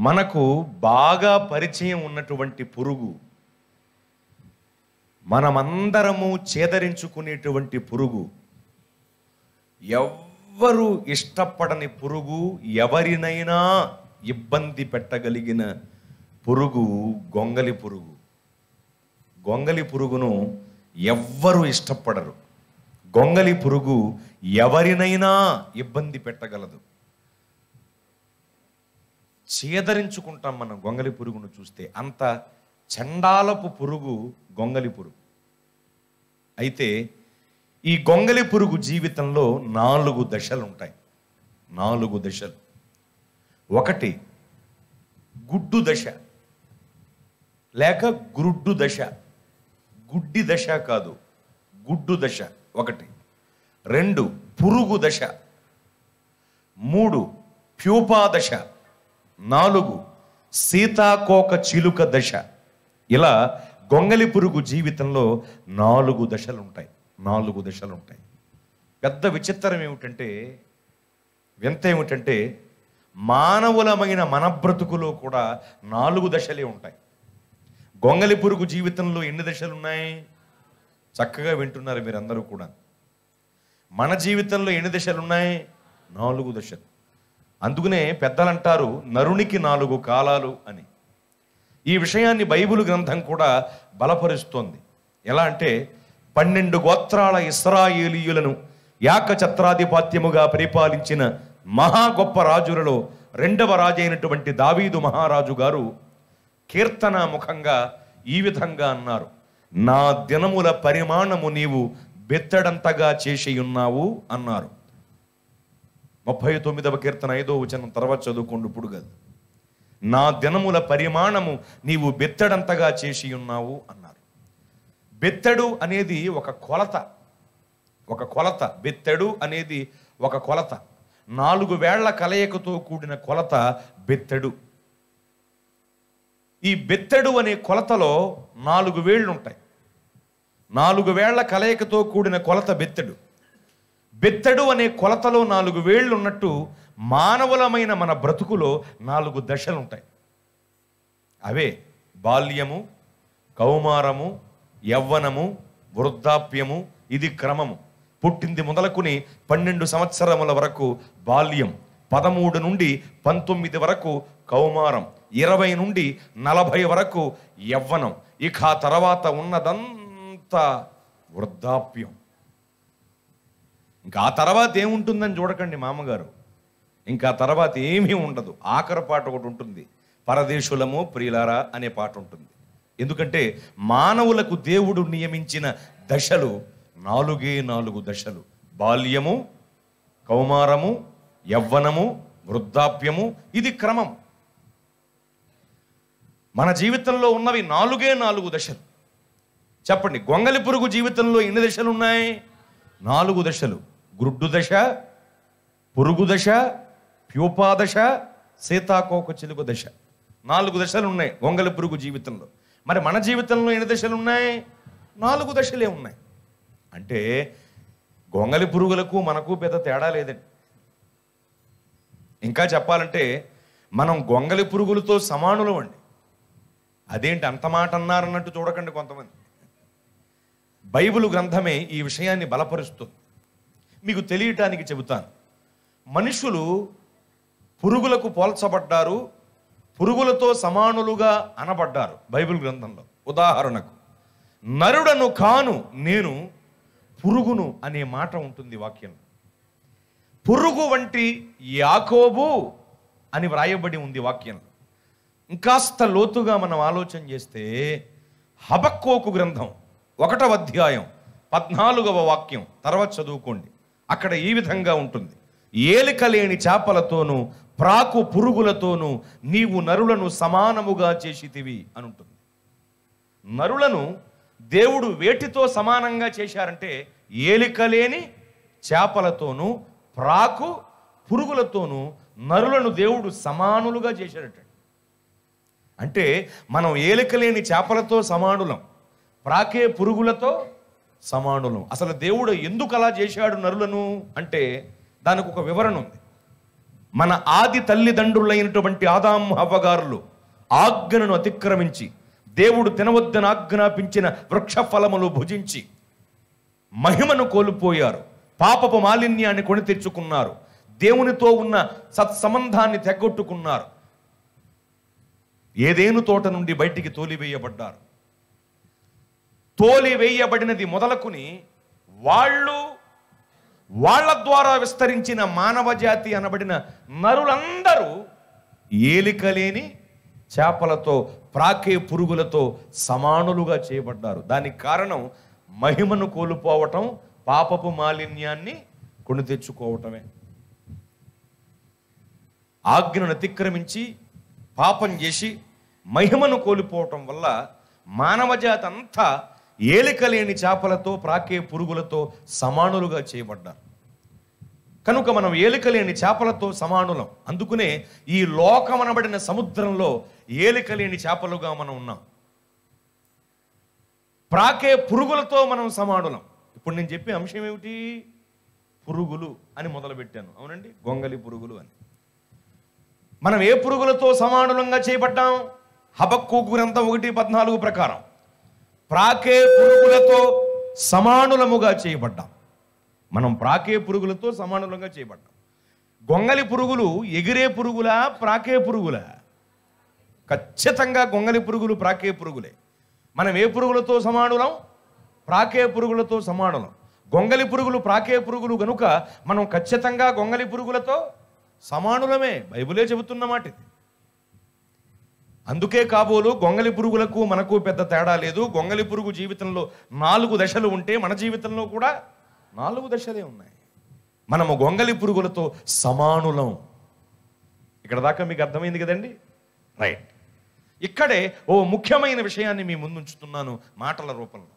మనకు బాగా పరిచయం ఉన్నటువంటి పురుగు మనమందరము చేదరించుకునేటువంటి పురుగు ఎవ్వరు ఇష్టపడని పురుగు ఎవరినైనా ఇబ్బంది పెట్టగలిగిన పురుగు గొంగలి పురుగు గొంగలి పురుగును ఎవ్వరు ఇష్టపడరు గొంగలి పురుగు ఎవరినైనా ఇబ్బంది పెట్టగలదు చేదరించుకుంటాం మనం గొంగలి పురుగును చూస్తే అంత చండాలపు పురుగు గొంగలి పురుగు అయితే ఈ గొంగలి పురుగు జీవితంలో నాలుగు దశలు ఉంటాయి నాలుగు దశలు ఒకటి గుడ్డు దశ లేక గ్రుడ్డు దశ గుడ్డి దశ కాదు గుడ్డు దశ ఒకటి రెండు పురుగు దశ మూడు ప్యూపా దశ నాలుగు సీతాకోక చిలుక దశ ఇలా గొంగలి పురుగు జీవితంలో నాలుగు దశలు ఉంటాయి నాలుగు దశలు ఉంటాయి పెద్ద విచిత్రం ఏమిటంటే వింత ఏమిటంటే మానవులమైన మన బ్రతుకులో కూడా నాలుగు దశలే ఉంటాయి గొంగలి పురుగు జీవితంలో ఎన్ని దశలు ఉన్నాయి చక్కగా వింటున్నారు మీరందరూ కూడా మన జీవితంలో ఎన్ని దశలు ఉన్నాయి నాలుగు దశలు అందుకనే పెద్దలు అంటారు నరునికి నాలుగు కాలాలు అని ఈ విషయాన్ని బైబిల్ గ్రంథం కూడా బలపరుస్తోంది ఎలా అంటే పన్నెండు గోత్రాల ఇస్రాయేలీయులను యాకఛత్రాధిపత్యముగా పరిపాలించిన మహా గొప్ప రాజులలో రెండవ రాజైనటువంటి దావీదు మహారాజు గారు కీర్తన ముఖంగా ఈ విధంగా అన్నారు నా దినముల పరిమాణము నీవు బెత్తడంతగా చేసి ఉన్నావు అన్నారు ముప్పై తొమ్మిదవ కీర్తన ఐదో వచనం తర్వాత చదువుకోండి ఇప్పుడు కాదు నా దినముల పరిమాణము నీవు బెత్తడంతగా చేసి ఉన్నావు అన్నారు బెత్తడు అనేది ఒక కొలత ఒక కొలత బెత్తడు అనేది ఒక కొలత నాలుగు వేళ్ల కలయికతో కూడిన కొలత బెత్తడు ఈ బెత్తడు అనే కొలతలో నాలుగు వేళ్ళు ఉంటాయి నాలుగు వేళ్ల కలయికతో కూడిన కొలత బెత్తడు బెత్తడు అనే కొలతలో నాలుగు వేళ్ళు ఉన్నట్టు మానవులమైన మన బ్రతుకులో నాలుగు దశలు ఉంటాయి అవే బాల్యము కౌమారము యవ్వనము వృద్ధాప్యము ఇది క్రమము పుట్టింది మొదలుకుని పన్నెండు సంవత్సరముల వరకు బాల్యం పదమూడు నుండి పంతొమ్మిది వరకు కౌమారం ఇరవై నుండి నలభై వరకు యవ్వనం ఇక ఆ తర్వాత ఉన్నదంతా వృద్ధాప్యం ఇంకా ఆ తర్వాత ఏముంటుందని చూడకండి మామగారు ఇంకా ఆ తర్వాత ఏమీ ఉండదు ఆఖరి పాట ఒకటి ఉంటుంది పరదేశులము ప్రియులారా అనే పాట ఉంటుంది ఎందుకంటే మానవులకు దేవుడు నియమించిన దశలు నాలుగే నాలుగు దశలు బాల్యము కౌమారము యవ్వనము వృద్ధాప్యము ఇది క్రమం మన జీవితంలో ఉన్నవి నాలుగే నాలుగు దశలు చెప్పండి గొంగలి పురుగు జీవితంలో ఎన్ని దశలు ఉన్నాయి నాలుగు దశలు గ్రుడ్డు దశ పురుగు దశ ప్యూపా దశ సీతాకోక చిలుక దశ నాలుగు దశలు ఉన్నాయి గొంగలి పురుగు జీవితంలో మరి మన జీవితంలో ఎన్ని దశలు ఉన్నాయి నాలుగు దశలే ఉన్నాయి అంటే గొంగలి పురుగులకు మనకు పెద్ద తేడా లేదండి ఇంకా చెప్పాలంటే మనం గొంగలి పురుగులతో సమానులం అండి అదేంటి అంత మాట అన్నారన్నట్టు చూడకండి కొంతమంది బైబిల్ గ్రంథమే ఈ విషయాన్ని బలపరుస్తుంది మీకు తెలియటానికి చెబుతాను మనుషులు పురుగులకు పోల్చబడ్డారు పురుగులతో సమానులుగా అనబడ్డారు బైబిల్ గ్రంథంలో ఉదాహరణకు నరుడను కాను నేను పురుగును అనే మాట ఉంటుంది వాక్యంలో పురుగు వంటి యాకోబు అని వ్రాయబడి ఉంది వాక్యంలో ఇంకాస్త లోతుగా మనం ఆలోచన చేస్తే హబక్కోకు గ్రంథం ఒకటవ అధ్యాయం పద్నాలుగవ వాక్యం తర్వాత చదువుకోండి అక్కడ ఈ విధంగా ఉంటుంది ఏలిక లేని చేపలతోనూ ప్రాకు పురుగులతోనూ నీవు నరులను సమానముగా చేసితివి అని ఉంటుంది నరులను దేవుడు వేటితో సమానంగా చేశారంటే ఏలిక లేని చేపలతోనూ ప్రాకు పురుగులతోనూ నరులను దేవుడు సమానులుగా చేశాడట అంటే మనం ఏలిక లేని చేపలతో సమానులం ప్రాకే పురుగులతో సమానులం అసలు దేవుడు ఎందుకు అలా చేశాడు నరులను అంటే దానికి ఒక వివరణ ఉంది మన ఆది తల్లిదండ్రులైనటువంటి ఆదాము హవ్వగారులు ఆజ్ఞను అతిక్రమించి దేవుడు తినవద్దని ఆజ్ఞాపించిన వృక్ష ఫలములు భుజించి మహిమను కోల్పోయారు పాపపు మాలిన్యాన్ని కొని తెచ్చుకున్నారు దేవునితో ఉన్న సత్సంబంధాన్ని తెగొట్టుకున్నారు ఏదేను తోట నుండి బయటికి తోలివేయబడ్డారు తోలివేయబడినది మొదలుకుని వాళ్ళు వాళ్ళ ద్వారా విస్తరించిన మానవ జాతి అనబడిన నరులందరూ ఏలికలేని చేపలతో ప్రాకే పురుగులతో సమానులుగా చేయబడ్డారు దానికి కారణం మహిమను కోల్పోవటం పాపపు మాలిన్యాన్ని కొని తెచ్చుకోవటమే ఆజ్ఞను అతిక్రమించి పాపం చేసి మహిమను కోల్పోవటం వల్ల మానవజాతి అంతా ఏలికలేని చేపలతో ప్రాకే పురుగులతో సమానులుగా చేయబడ్డారు కనుక మనం ఏలికలేని చేపలతో సమానులం అందుకునే ఈ లోకమనబడిన సముద్రంలో ఏలికలేని చేపలుగా మనం ఉన్నాం ప్రాకే పురుగులతో మనం సమానులం ఇప్పుడు నేను చెప్పే అంశం ఏమిటి పురుగులు అని మొదలుపెట్టాను అవునండి గొంగలి పురుగులు అని మనం ఏ పురుగులతో సమానులంగా చేయబడ్డాం హబక్కు గ్రంథం ఒకటి పద్నాలుగు ప్రకారం ప్రాకే పురుగులతో సమానులముగా చేయబడ్డాం మనం ప్రాకే పురుగులతో సమానులంగా చేయబడ్డాం గొంగలి పురుగులు ఎగిరే పురుగులా ప్రాకే పురుగులా ఖచ్చితంగా గొంగలి పురుగులు ప్రాకే పురుగులే మనం ఏ పురుగులతో సమానులం ప్రాకే పురుగులతో సమానులం గొంగలి పురుగులు ప్రాకే పురుగులు గనుక మనం ఖచ్చితంగా గొంగలి పురుగులతో సమానులమే బైబిలే చెబుతున్నమాట ఇది అందుకే కాబోలు గొంగలి పురుగులకు మనకు పెద్ద తేడా లేదు గొంగలి పురుగు జీవితంలో నాలుగు దశలు ఉంటే మన జీవితంలో కూడా నాలుగు దశలే ఉన్నాయి మనము గొంగలి పురుగులతో సమానులం ఇక్కడ దాకా మీకు అర్థమైంది కదండి రైట్ ఇక్కడే ఓ ముఖ్యమైన విషయాన్ని మీ ముందుంచుతున్నాను మాటల రూపంలో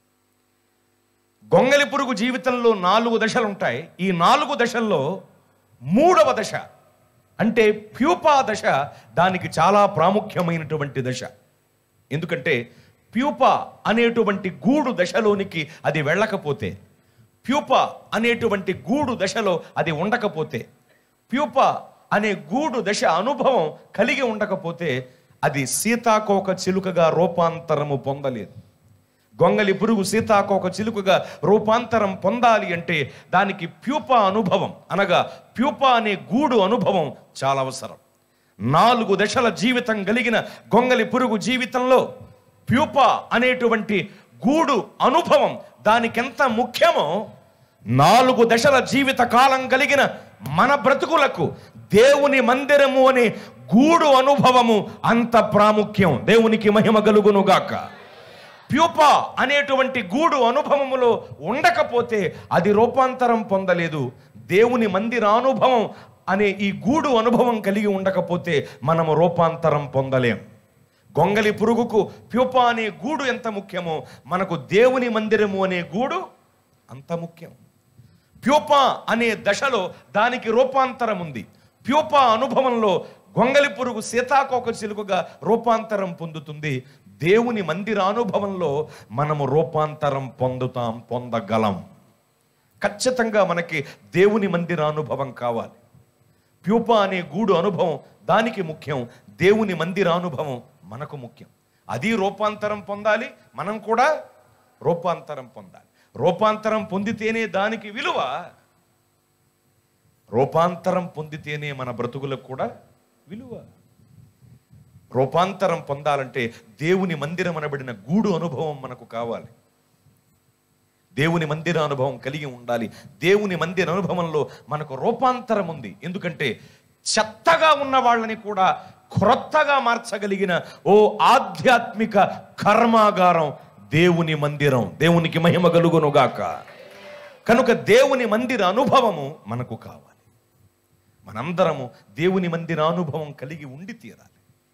గొంగలి పురుగు జీవితంలో నాలుగు దశలు ఉంటాయి ఈ నాలుగు దశల్లో మూడవ దశ అంటే ప్యూపా దశ దానికి చాలా ప్రాముఖ్యమైనటువంటి దశ ఎందుకంటే ప్యూపా అనేటువంటి గూడు దశలోనికి అది వెళ్ళకపోతే ప్యూపా అనేటువంటి గూడు దశలో అది ఉండకపోతే ప్యూపా అనే గూడు దశ అనుభవం కలిగి ఉండకపోతే అది సీతాకోక చిలుకగా రూపాంతరము పొందలేదు గొంగలి పురుగు సీతాకోక చిలుకగా రూపాంతరం పొందాలి అంటే దానికి ప్యూపా అనుభవం అనగా ప్యూపా అనే గూడు అనుభవం చాలా అవసరం నాలుగు దశల జీవితం కలిగిన గొంగలి పురుగు జీవితంలో ప్యూపా అనేటువంటి గూడు అనుభవం దానికెంత ముఖ్యమో నాలుగు దశల జీవిత కాలం కలిగిన మన బ్రతుకులకు దేవుని మందిరము అనే గూడు అనుభవము అంత ప్రాముఖ్యం దేవునికి మహిమ కలుగునుగాక ప్యూపా అనేటువంటి గూడు అనుభవములో ఉండకపోతే అది రూపాంతరం పొందలేదు దేవుని మందిరానుభవం అనే ఈ గూడు అనుభవం కలిగి ఉండకపోతే మనము రూపాంతరం పొందలేం గొంగలి పురుగుకు ప్యూపా అనే గూడు ఎంత ముఖ్యమో మనకు దేవుని మందిరము అనే గూడు అంత ముఖ్యం ప్యూపా అనే దశలో దానికి రూపాంతరం ఉంది ప్యూపా అనుభవంలో గొంగలి పురుగు సీతాకోక చిలుకగా రూపాంతరం పొందుతుంది దేవుని మందిరానుభవంలో మనము రూపాంతరం పొందుతాం పొందగలం ఖచ్చితంగా మనకి దేవుని మందిరానుభవం కావాలి ప్యూపా అనే గూడు అనుభవం దానికి ముఖ్యం దేవుని మందిరానుభవం మనకు ముఖ్యం అది రూపాంతరం పొందాలి మనం కూడా రూపాంతరం పొందాలి రూపాంతరం పొందితేనే దానికి విలువ రూపాంతరం పొందితేనే మన బ్రతుకులకు కూడా విలువ రూపాంతరం పొందాలంటే దేవుని మందిరం అనబడిన గూడు అనుభవం మనకు కావాలి దేవుని మందిర అనుభవం కలిగి ఉండాలి దేవుని మందిర అనుభవంలో మనకు రూపాంతరం ఉంది ఎందుకంటే చెత్తగా ఉన్న వాళ్ళని కూడా క్రొత్తగా మార్చగలిగిన ఓ ఆధ్యాత్మిక కర్మాగారం దేవుని మందిరం దేవునికి మహిమ కలుగునుగాక కనుక దేవుని మందిర అనుభవము మనకు కావాలి మనందరము దేవుని మందిర అనుభవం కలిగి ఉండి తీరాలి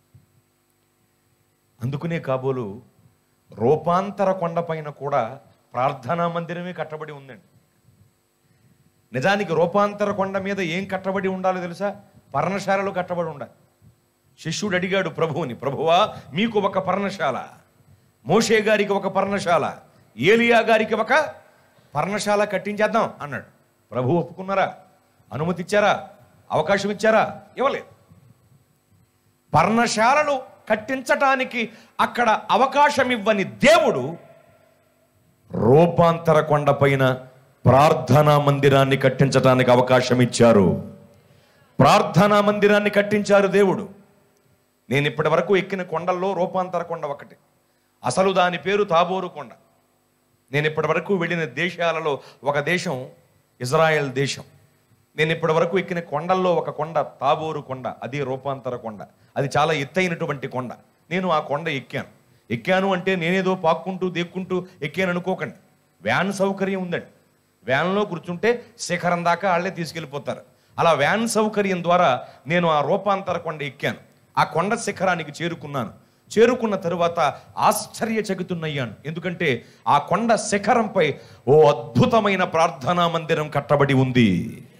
అందుకునే కాబోలు రూపాంతర కొండపైన కూడా ప్రార్థనా మందిరమే కట్టబడి ఉందండి నిజానికి రూపాంతర కొండ మీద ఏం కట్టబడి ఉండాలో తెలుసా పర్ణశాలలు కట్టబడి ఉండాలి శిష్యుడు అడిగాడు ప్రభువుని ప్రభువా మీకు ఒక పర్ణశాల మోషే గారికి ఒక పర్ణశాల ఏలియా గారికి ఒక పర్ణశాల కట్టించేద్దాం అన్నాడు ప్రభు ఒప్పుకున్నారా అనుమతి ఇచ్చారా అవకాశం ఇచ్చారా ఇవ్వలేదు పర్ణశాలలు కట్టించటానికి అక్కడ అవకాశం ఇవ్వని దేవుడు రూపాంతర కొండపైన ప్రార్థనా మందిరాన్ని కట్టించటానికి అవకాశం ఇచ్చారు ప్రార్థనా మందిరాన్ని కట్టించారు దేవుడు నేను ఇప్పటి వరకు ఎక్కిన కొండల్లో రూపాంతర కొండ ఒకటి అసలు దాని పేరు తాబోరు కొండ నేను ఇప్పటి వరకు వెళ్ళిన దేశాలలో ఒక దేశం ఇజ్రాయెల్ దేశం నేను ఇప్పటి వరకు ఎక్కిన కొండల్లో ఒక కొండ తాబోరు కొండ అది రూపాంతర కొండ అది చాలా ఎత్తైనటువంటి కొండ నేను ఆ కొండ ఎక్కాను ఎక్కాను అంటే నేనేదో పాక్కుంటూ దేక్కుంటూ ఎక్కాను అనుకోకండి వ్యాన్ సౌకర్యం ఉందండి వ్యాన్లో కూర్చుంటే శిఖరం దాకా వాళ్ళే తీసుకెళ్ళిపోతారు అలా వ్యాన్ సౌకర్యం ద్వారా నేను ఆ రూపాంతర కొండ ఎక్కాను ఆ కొండ శిఖరానికి చేరుకున్నాను చేరుకున్న తరువాత ఆశ్చర్యచకితున్నయ్యాను ఎందుకంటే ఆ కొండ శిఖరంపై ఓ అద్భుతమైన ప్రార్థనా మందిరం కట్టబడి ఉంది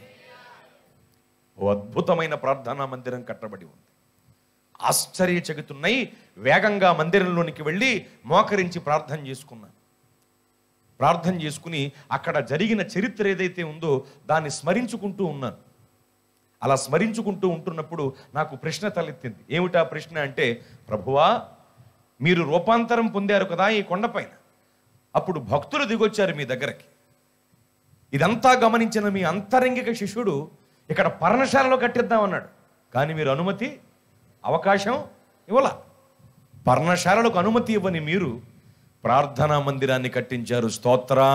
ఓ అద్భుతమైన ప్రార్థనా మందిరం కట్టబడి ఉంది ఆశ్చర్యచకితున్నై వేగంగా మందిరంలోనికి వెళ్ళి మోకరించి ప్రార్థన చేసుకున్నాను ప్రార్థన చేసుకుని అక్కడ జరిగిన చరిత్ర ఏదైతే ఉందో దాన్ని స్మరించుకుంటూ ఉన్నాను అలా స్మరించుకుంటూ ఉంటున్నప్పుడు నాకు ప్రశ్న తలెత్తింది ఏమిటా ప్రశ్న అంటే ప్రభువా మీరు రూపాంతరం పొందారు కదా ఈ కొండపైన అప్పుడు భక్తులు దిగొచ్చారు మీ దగ్గరకి ఇదంతా గమనించిన మీ అంతరంగిక శిష్యుడు ఇక్కడ పర్ణశాలలో కట్టిద్దామన్నాడు కానీ మీరు అనుమతి అవకాశం ఇవ్వలా పర్ణశాలలకు అనుమతి ఇవ్వని మీరు ప్రార్థనా మందిరాన్ని కట్టించారు స్తోత్రం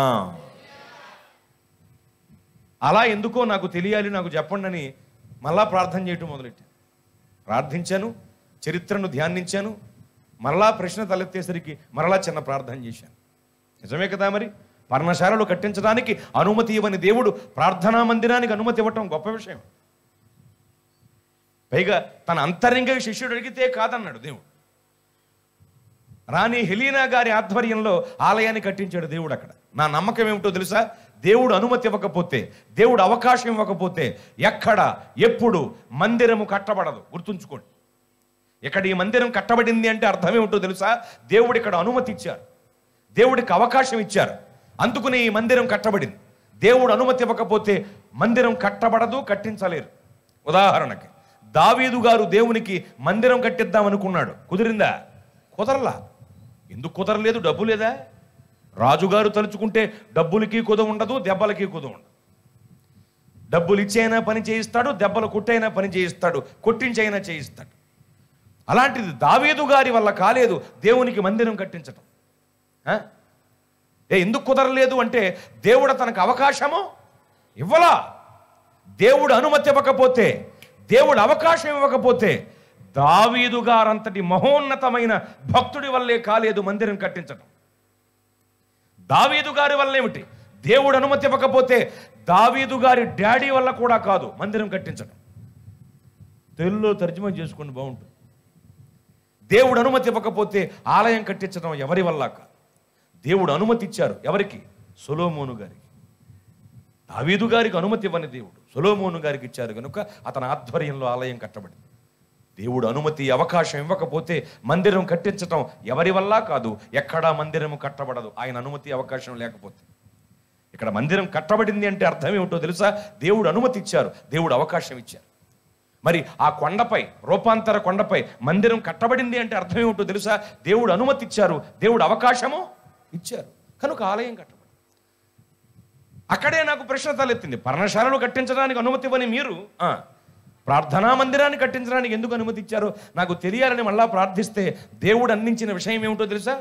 అలా ఎందుకో నాకు తెలియాలి నాకు చెప్పండి అని మళ్ళా ప్రార్థన చేయటం మొదలెట్టాను ప్రార్థించాను చరిత్రను ధ్యానించాను మరలా ప్రశ్న తలెత్తేసరికి మరలా చిన్న ప్రార్థన చేశాను నిజమే కదా మరి పర్ణశాలలు కట్టించడానికి అనుమతి ఇవ్వని దేవుడు ప్రార్థనా మందిరానికి అనుమతి ఇవ్వటం గొప్ప విషయం పైగా తన అంతరంగ శిష్యుడు అడిగితే కాదన్నాడు దేవుడు రాణి హెలీనా గారి ఆధ్వర్యంలో ఆలయాన్ని కట్టించాడు దేవుడు అక్కడ నా నమ్మకం ఏమిటో తెలుసా దేవుడు అనుమతి ఇవ్వకపోతే దేవుడు అవకాశం ఇవ్వకపోతే ఎక్కడ ఎప్పుడు మందిరము కట్టబడదు గుర్తుంచుకోండి ఇక్కడ ఈ మందిరం కట్టబడింది అంటే అర్థం ఏమిటో తెలుసా దేవుడు ఇక్కడ అనుమతి ఇచ్చారు దేవుడికి అవకాశం ఇచ్చారు అందుకుని ఈ మందిరం కట్టబడింది దేవుడు అనుమతి ఇవ్వకపోతే మందిరం కట్టబడదు కట్టించలేరు ఉదాహరణకి దావీదు గారు దేవునికి మందిరం కట్టిద్దాం అనుకున్నాడు కుదిరిందా కుదరలా ఎందుకు కుదరలేదు డబ్బు లేదా రాజుగారు తలుచుకుంటే డబ్బులకి కుద ఉండదు దెబ్బలకి కుద ఉండదు డబ్బులు ఇచ్చైనా పని చేయిస్తాడు దెబ్బలు కొట్టైనా పని చేయిస్తాడు కొట్టించైనా చేయిస్తాడు అలాంటిది దావీదు గారి వల్ల కాలేదు దేవునికి మందిరం కట్టించటం ఆ? ఏ ఎందుకు కుదరలేదు అంటే దేవుడు తనకు అవకాశము ఇవ్వలా దేవుడు అనుమతి ఇవ్వకపోతే దేవుడు అవకాశం ఇవ్వకపోతే దావీదు గారంతటి మహోన్నతమైన భక్తుడి వల్లే కాలేదు మందిరం కట్టించటం దావీదు గారి వల్ల ఏమిటి దేవుడు అనుమతి ఇవ్వకపోతే దావీదు గారి డాడీ వల్ల కూడా కాదు మందిరం కట్టించడం తెలుగులో తర్జుమా చేసుకోండి బాగుంటుంది దేవుడు అనుమతి ఇవ్వకపోతే ఆలయం కట్టించడం ఎవరి వల్ల కాదు దేవుడు అనుమతి ఇచ్చారు ఎవరికి సొలోమోను గారికి దావీదు గారికి అనుమతి ఇవ్వని దేవుడు సొలోమోను గారికి ఇచ్చారు కనుక అతని ఆధ్వర్యంలో ఆలయం కట్టబడింది దేవుడు అనుమతి అవకాశం ఇవ్వకపోతే మందిరం కట్టించటం ఎవరి వల్ల కాదు ఎక్కడా మందిరం కట్టబడదు ఆయన అనుమతి అవకాశం లేకపోతే ఇక్కడ మందిరం కట్టబడింది అంటే అర్థం ఏమిటో తెలుసా దేవుడు అనుమతి ఇచ్చారు దేవుడు అవకాశం ఇచ్చారు మరి ఆ కొండపై రూపాంతర కొండపై మందిరం కట్టబడింది అంటే అర్థం ఏమిటో తెలుసా దేవుడు అనుమతి ఇచ్చారు దేవుడు అవకాశము ఇచ్చారు కనుక ఆలయం కట్టబడింది అక్కడే నాకు ప్రశ్న తలెత్తింది పర్ణశాలను కట్టించడానికి అనుమతి ఇవ్వని మీరు ఆ, ప్రార్థనా మందిరాన్ని కట్టించడానికి ఎందుకు అనుమతి ఇచ్చారో నాకు తెలియాలని మళ్ళా ప్రార్థిస్తే దేవుడు అందించిన విషయం ఏమిటో తెలుసా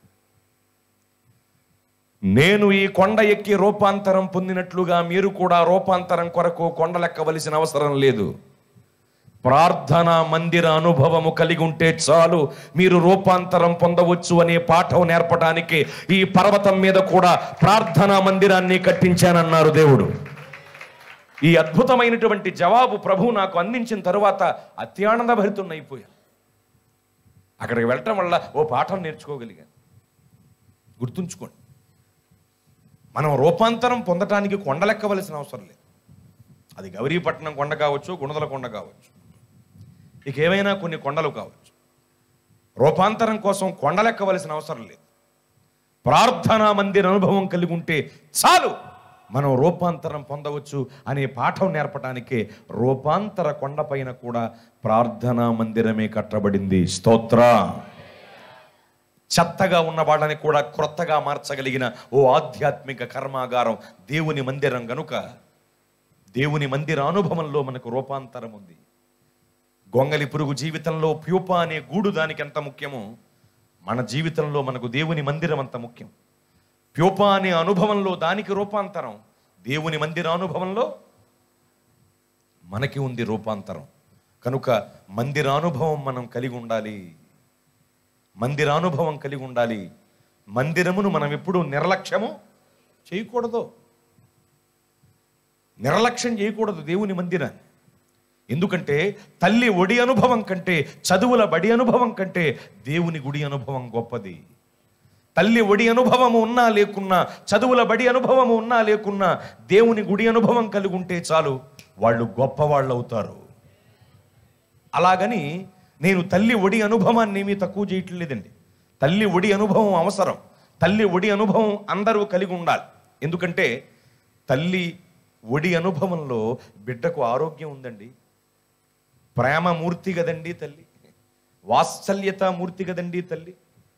నేను ఈ కొండ ఎక్కి రూపాంతరం పొందినట్లుగా మీరు కూడా రూపాంతరం కొరకు కొండలెక్కవలసిన అవసరం లేదు ప్రార్థన మందిర అనుభవము కలిగి ఉంటే చాలు మీరు రూపాంతరం పొందవచ్చు అనే పాఠం నేర్పడానికి ఈ పర్వతం మీద కూడా ప్రార్థనా మందిరాన్ని కట్టించానన్నారు దేవుడు ఈ అద్భుతమైనటువంటి జవాబు ప్రభు నాకు అందించిన తరువాత అత్యానంద భరితున్నైపోయాను అక్కడికి వెళ్ళటం వల్ల ఓ పాఠం నేర్చుకోగలిగాను గుర్తుంచుకోండి మనం రూపాంతరం పొందటానికి కొండలెక్కవలసిన అవసరం లేదు అది గౌరీపట్నం కొండ కావచ్చు గుణదల కొండ కావచ్చు ఇక ఏమైనా కొన్ని కొండలు కావచ్చు రూపాంతరం కోసం కొండలెక్కవలసిన అవసరం లేదు ప్రార్థనా మందిర అనుభవం కలిగి ఉంటే చాలు మనం రూపాంతరం పొందవచ్చు అనే పాఠం నేర్పడానికే రూపాంతర కొండపైన కూడా ప్రార్థనా మందిరమే కట్టబడింది స్తోత్ర చెత్తగా ఉన్న వాళ్ళని కూడా క్రొత్తగా మార్చగలిగిన ఓ ఆధ్యాత్మిక కర్మాగారం దేవుని మందిరం గనుక దేవుని మందిర అనుభవంలో మనకు రూపాంతరం ఉంది గొంగలి పురుగు జీవితంలో ప్యూప అనే గూడు దానికి ఎంత ముఖ్యమో మన జీవితంలో మనకు దేవుని మందిరం అంత ముఖ్యం ప్యూప అనే అనుభవంలో దానికి రూపాంతరం దేవుని మందిర అనుభవంలో మనకి ఉంది రూపాంతరం కనుక మందిరానుభవం మనం కలిగి ఉండాలి మందిరానుభవం కలిగి ఉండాలి మందిరమును మనం ఎప్పుడూ నిర్లక్ష్యము చేయకూడదు నిర్లక్ష్యం చేయకూడదు దేవుని మందిరాన్ని ఎందుకంటే తల్లి ఒడి అనుభవం కంటే చదువుల బడి అనుభవం కంటే దేవుని గుడి అనుభవం గొప్పది తల్లి ఒడి అనుభవము ఉన్నా లేకున్నా చదువుల బడి అనుభవము ఉన్నా లేకున్నా దేవుని గుడి అనుభవం కలిగి ఉంటే చాలు వాళ్ళు గొప్పవాళ్ళు అవుతారు అలాగని నేను తల్లి ఒడి అనుభవాన్ని ఏమీ తక్కువ చేయట్లేదండి తల్లి ఒడి అనుభవం అవసరం తల్లి ఒడి అనుభవం అందరూ కలిగి ఉండాలి ఎందుకంటే తల్లి ఒడి అనుభవంలో బిడ్డకు ఆరోగ్యం ఉందండి ప్రేమ మూర్తి కదండి తల్లి వాత్సల్యత మూర్తి కదండి తల్లి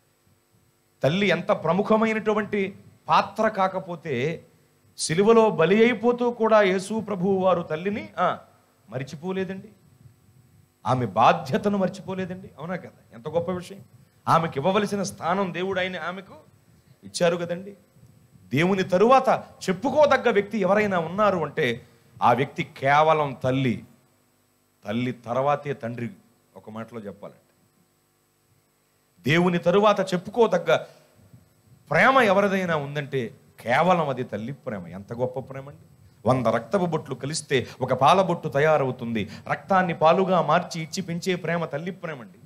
తల్లి ఎంత ప్రముఖమైనటువంటి పాత్ర కాకపోతే సిలువలో బలి అయిపోతూ కూడా యేసు ప్రభువు వారు తల్లిని ఆ, మరిచిపోలేదండి ఆమె బాధ్యతను మర్చిపోలేదండి అవునా కదా ఎంత గొప్ప విషయం ఆమెకి ఇవ్వవలసిన స్థానం దేవుడు ఆయన ఆమెకు ఇచ్చారు కదండి దేవుని తరువాత చెప్పుకోదగ్గ వ్యక్తి ఎవరైనా ఉన్నారు అంటే ఆ వ్యక్తి కేవలం తల్లి తల్లి తర్వాతే తండ్రి ఒక మాటలో చెప్పాలంటే దేవుని తరువాత చెప్పుకోదగ్గ ప్రేమ ఎవరిదైనా ఉందంటే కేవలం అది తల్లి ప్రేమ ఎంత గొప్ప ప్రేమ అండి వంద రక్తపు బొట్లు కలిస్తే ఒక పాల బొట్టు తయారవుతుంది రక్తాన్ని పాలుగా మార్చి ఇచ్చి పెంచే ప్రేమ తల్లి ప్రేమ అండి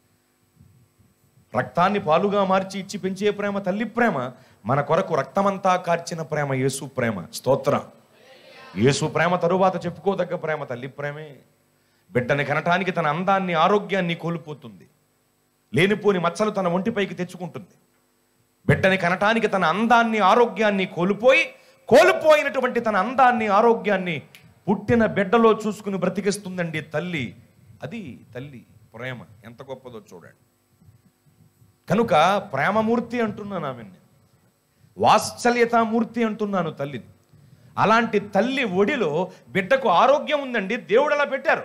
రక్తాన్ని పాలుగా మార్చి ఇచ్చి పెంచే ప్రేమ తల్లి ప్రేమ మన కొరకు రక్తమంతా కార్చిన ప్రేమ యేసు ప్రేమ స్తోత్రం యేసు ప్రేమ తరువాత చెప్పుకోదగ్గ ప్రేమ తల్లి ప్రేమే బిడ్డని కనటానికి తన అందాన్ని ఆరోగ్యాన్ని కోల్పోతుంది లేనిపోని మచ్చలు తన ఒంటిపైకి తెచ్చుకుంటుంది బిడ్డని కనటానికి తన అందాన్ని ఆరోగ్యాన్ని కోల్పోయి కోల్పోయినటువంటి తన అందాన్ని ఆరోగ్యాన్ని పుట్టిన బిడ్డలో చూసుకుని బ్రతికిస్తుందండి తల్లి అది తల్లి ప్రేమ ఎంత గొప్పదో చూడండి కనుక ప్రేమమూర్తి అంటున్నాను ఆమెని వాత్సల్యతామూర్తి అంటున్నాను తల్లిని అలాంటి తల్లి ఒడిలో బిడ్డకు ఆరోగ్యం ఉందండి దేవుడు అలా పెట్టారు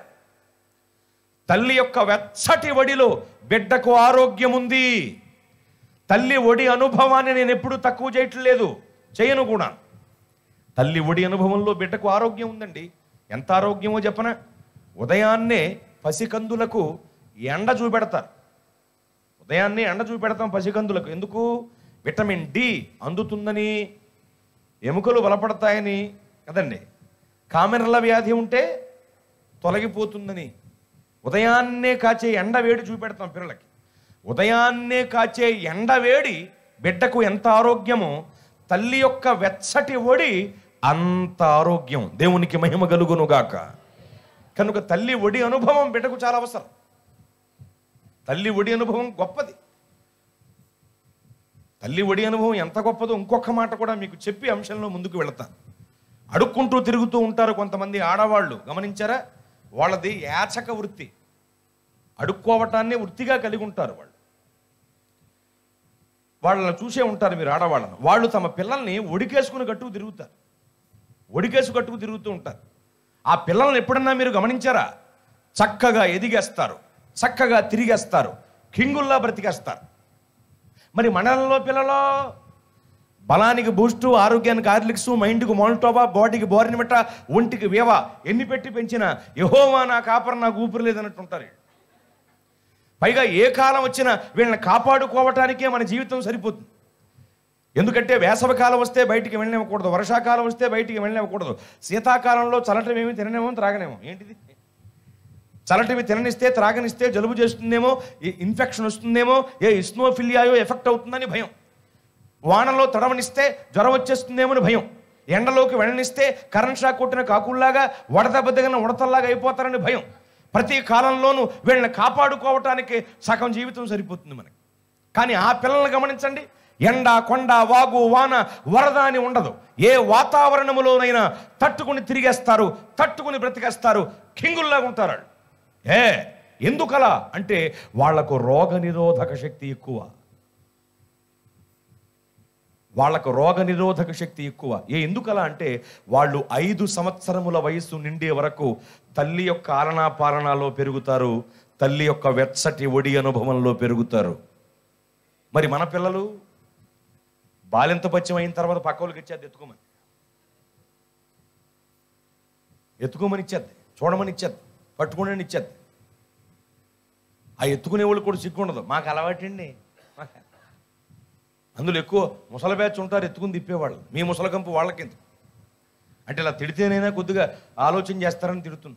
తల్లి యొక్క వెచ్చటి ఒడిలో బిడ్డకు ఆరోగ్యం ఉంది తల్లి ఒడి అనుభవాన్ని నేను ఎప్పుడూ తక్కువ చేయట్లేదు చేయను కూడా తల్లి ఒడి అనుభవంలో బిడ్డకు ఆరోగ్యం ఉందండి ఎంత ఆరోగ్యమో చెప్పన ఉదయాన్నే పసికందులకు ఎండ చూపెడతారు ఉదయాన్నే ఎండ చూపెడతాం పసికందులకు ఎందుకు విటమిన్ డి అందుతుందని ఎముకలు బలపడతాయని కదండి కామెరల వ్యాధి ఉంటే తొలగిపోతుందని ఉదయాన్నే కాచే ఎండ వేడి చూపెడతాం పిల్లలకి ఉదయాన్నే కాచే ఎండ వేడి బిడ్డకు ఎంత ఆరోగ్యమో తల్లి యొక్క వెచ్చటి ఒడి అంత ఆరోగ్యం దేవునికి మహిమ కలుగునుగాక కనుక తల్లి ఒడి అనుభవం బిడ్డకు చాలా అవసరం తల్లి ఒడి అనుభవం గొప్పది తల్లి ఒడి అనుభవం ఎంత గొప్పదో ఇంకొక మాట కూడా మీకు చెప్పి అంశంలో ముందుకు వెళతాను అడుక్కుంటూ తిరుగుతూ ఉంటారు కొంతమంది ఆడవాళ్ళు గమనించారా వాళ్ళది యాచక వృత్తి అడుక్కోవటాన్ని వృత్తిగా కలిగి ఉంటారు వాళ్ళు వాళ్ళని చూసే ఉంటారు మీరు ఆడవాళ్ళను వాళ్ళు తమ పిల్లల్ని ఒడికేసుకుని కట్టుకు తిరుగుతారు ఒడికేసు కట్టుకు తిరుగుతూ ఉంటారు ఆ పిల్లల్ని ఎప్పుడన్నా మీరు గమనించారా చక్కగా ఎదిగేస్తారు చక్కగా తిరిగేస్తారు కింగుల్లా బ్రతికేస్తారు మరి మండలంలో పిల్లలో బలానికి బూస్టు ఆరోగ్యానికి ఆర్లిక్స్ మైండ్కి మోల్టోబా బాడీకి బోర్నిమిట ఒంటికి వేవా ఎన్ని పెట్టి పెంచినా యహోవా నా కాపర నాకు ఊపిరి లేదన్నట్టు ఉంటారు వీళ్ళు. పైగా ఏ కాలం వచ్చినా వీళ్ళని కాపాడుకోవటానికే మన జీవితం సరిపోతుంది ఎందుకంటే వేసవి కాలం వస్తే బయటికి వెళ్ళనివ్వకూడదు వర్షాకాలం వస్తే బయటికి వెళ్ళనివ్వకూడదు శీతాకాలంలో చల్లటం ఏమి తిననేమో త్రాగనేమో ఏంటిది చల్లటివి తిననిస్తే త్రాగనిస్తే జలుబు చేస్తుందేమో ఈ ఇన్ఫెక్షన్ వస్తుందేమో ఏ ఇస్నోఫిలియాయో ఎఫెక్ట్ అవుతుందని భయం వానలో తడవనిస్తే జ్వరం వచ్చేస్తుందేమో అని భయం ఎండలోకి వెళ్ళనిస్తే కరెంట్ షాక్ కొట్టిన కాకుల్లాగా వడదెబ్బదగిన ఉడతల్లాగా అయిపోతారని భయం ప్రతి కాలంలోనూ వీళ్ళని కాపాడుకోవటానికి సగం జీవితం సరిపోతుంది మనకి కానీ ఆ పిల్లల్ని గమనించండి ఎండ కొండ వాగు వాన వరద అని ఉండదు ఏ వాతావరణములోనైనా తట్టుకుని తిరిగేస్తారు తట్టుకుని బ్రతికేస్తారు కింగుల్లాగా ఉంటారు వాళ్ళు. ఏ ఎందుకలా అంటే వాళ్లకు రోగ నిరోధక శక్తి ఎక్కువ వాళ్లకు రోగ నిరోధక శక్తి ఎక్కువ ఏ ఎందుకలా అంటే వాళ్ళు ఐదు సంవత్సరముల వయస్సు నిండే వరకు తల్లి యొక్క ఆలనా పాలనాలో పెరుగుతారు తల్లి యొక్క వెచ్చటి ఒడి అనుభవంలో పెరుగుతారు మరి మన పిల్లలు బాలింత పచ్చం అయిన తర్వాత పక్క వాళ్ళకి ఇచ్చేది ఎత్తుకోమని ఎత్తుకోమని ఇచ్చేద్ది చూడమని ఇచ్చేద్ది పట్టుకోమని ఇచ్చేద్ది ఆ ఎత్తుకునే వాళ్ళు కూడా సిగ్గు ఉండదు మాకు అలవాటండి మాకు అందులో ఎక్కువ ముసల బ్యాచ్ ఉంటారు ఎత్తుకుని తిప్పేవాళ్ళు మీ ముసల కంపు వాళ్ళకింత అంటే ఇలా తిడితేనైనా కొద్దిగా ఆలోచన చేస్తారని తిడుతున్నా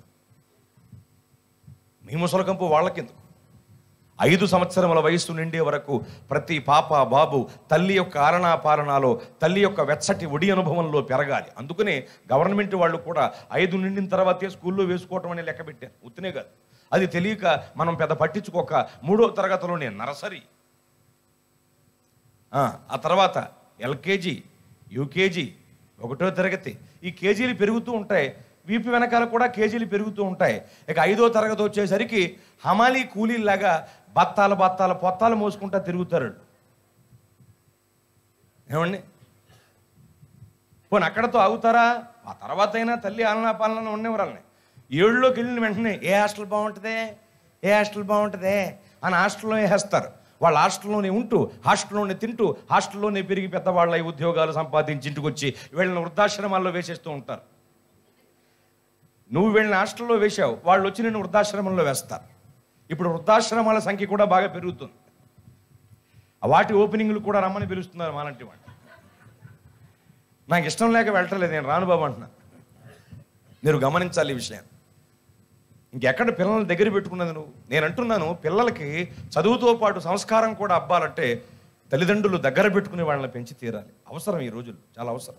మీ ముసల కంపు వాళ్ళకెందుకు ఐదు సంవత్సరముల వయస్సు నిండే వరకు ప్రతి పాప బాబు తల్లి యొక్క ఆలనా పాలనాలో తల్లి యొక్క వెచ్చటి ఒడి అనుభవంలో పెరగాలి అందుకనే గవర్నమెంట్ వాళ్ళు కూడా ఐదు నిండిన తర్వాతే స్కూల్లో వేసుకోవటం అనే లెక్క పెట్టారు ఉత్తినే కాదు అది తెలియక మనం పెద్ద పట్టించుకోక మూడో తరగతిలోనే నర్సరీ ఆ ఆ తర్వాత ఎల్కేజీ యూకేజీ ఒకటో తరగతి ఈ కేజీలు పెరుగుతూ ఉంటాయి వీపి వెనకాల కూడా కేజీలు పెరుగుతూ ఉంటాయి ఇక ఐదో తరగతి వచ్చేసరికి హమాలీ కూలీలాగా బత్తాల బత్తాల పొత్తాలు మోసుకుంటా తిరుగుతారు వాళ్ళు. ఏమండి పోనీ అక్కడతో ఆగుతారా ఆ తర్వాత అయినా తల్లి ఆలనా పాలన ఉండేవాళ్ళని ఏళ్ళలోకి వెళ్ళిన వెంటనే ఏ హాస్టల్ బాగుంటుందే ఏ హాస్టల్ బాగుంటుందే అని హాస్టల్లో వేసేస్తారు వాళ్ళు హాస్టల్లోనే ఉంటూ హాస్టల్లోనే తింటూ హాస్టల్లోనే పెరిగి పెద్దవాళ్ళ ఈ ఉద్యోగాలు సంపాదించి ఇంటికి వచ్చి వీళ్ళని వృద్ధాశ్రమాల్లో వేసేస్తూ ఉంటారు నువ్వు వెళ్ళిన హాస్టల్లో వేశావు వాళ్ళు వచ్చి నేను వృద్ధాశ్రమంలో వేస్తారు ఇప్పుడు వృద్ధాశ్రమాల సంఖ్య కూడా బాగా పెరుగుతుంది వాటి ఓపెనింగ్లు కూడా రమ్మని పిలుస్తున్నారు మాలాంటి వాళ్ళు నాకు ఇష్టం లేక వెళ్ళట్లేదు నేను రాను బాబు అంటున్నా మీరు గమనించాలి ఈ విషయం ఇంకెక్కడ పిల్లల్ని దగ్గర పెట్టుకున్నది నువ్వు నేను అంటున్నాను పిల్లలకి చదువుతో పాటు సంస్కారం కూడా అబ్బాలంటే తల్లిదండ్రులు దగ్గర పెట్టుకుని వాళ్ళని పెంచి తీరాలి అవసరం ఈ రోజుల్లో చాలా అవసరం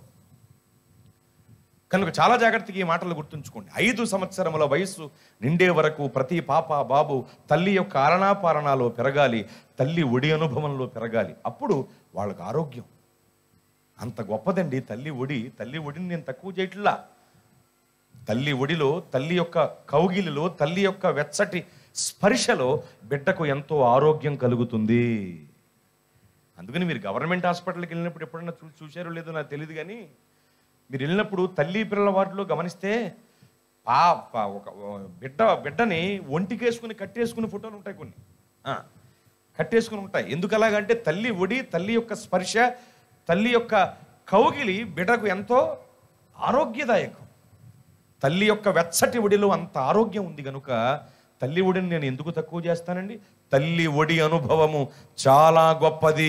కనుక చాలా జాగ్రత్తగా ఈ మాటలు గుర్తుంచుకోండి ఐదు సంవత్సరముల వయస్సు నిండే వరకు ప్రతి పాప బాబు తల్లి యొక్క ఆలనాపాలనాలో పెరగాలి తల్లి ఒడి అనుభవంలో పెరగాలి అప్పుడు వాళ్ళకు ఆరోగ్యం అంత గొప్పదండి తల్లి ఒడి తల్లి ఒడిని నేను తక్కువ చేయట్లా తల్లి ఒడిలో తల్లి యొక్క కౌగిలిలో తల్లి యొక్క వెచ్చటి స్పర్శలో బిడ్డకు ఎంతో ఆరోగ్యం కలుగుతుంది అందుకని మీరు గవర్నమెంట్ హాస్పిటల్కి వెళ్ళినప్పుడు ఎప్పుడన్నా చూ చూశారో లేదో నాకు తెలియదు కానీ మీరు వెళ్ళినప్పుడు తల్లి పిల్లల వార్డులో గమనిస్తే పా పా- ఒక బిడ్డ బిడ్డని ఒంటికేసుకుని కట్టేసుకుని ఫోటోలు ఉంటాయి కొన్ని ఆ, కట్టేసుకుని ఉంటాయి ఎందుకు అలాగంటే తల్లి ఒడి తల్లి యొక్క స్పర్శ తల్లి యొక్క కౌగిలి బిడ్డకు ఎంతో ఆరోగ్యదాయకం తల్లి యొక్క వెచ్చటి ఒడిలో అంత ఆరోగ్యం ఉంది కనుక తల్లి ఒడిని నేను ఎందుకు తక్కువ చేస్తానండి తల్లి ఒడి అనుభవము చాలా గొప్పది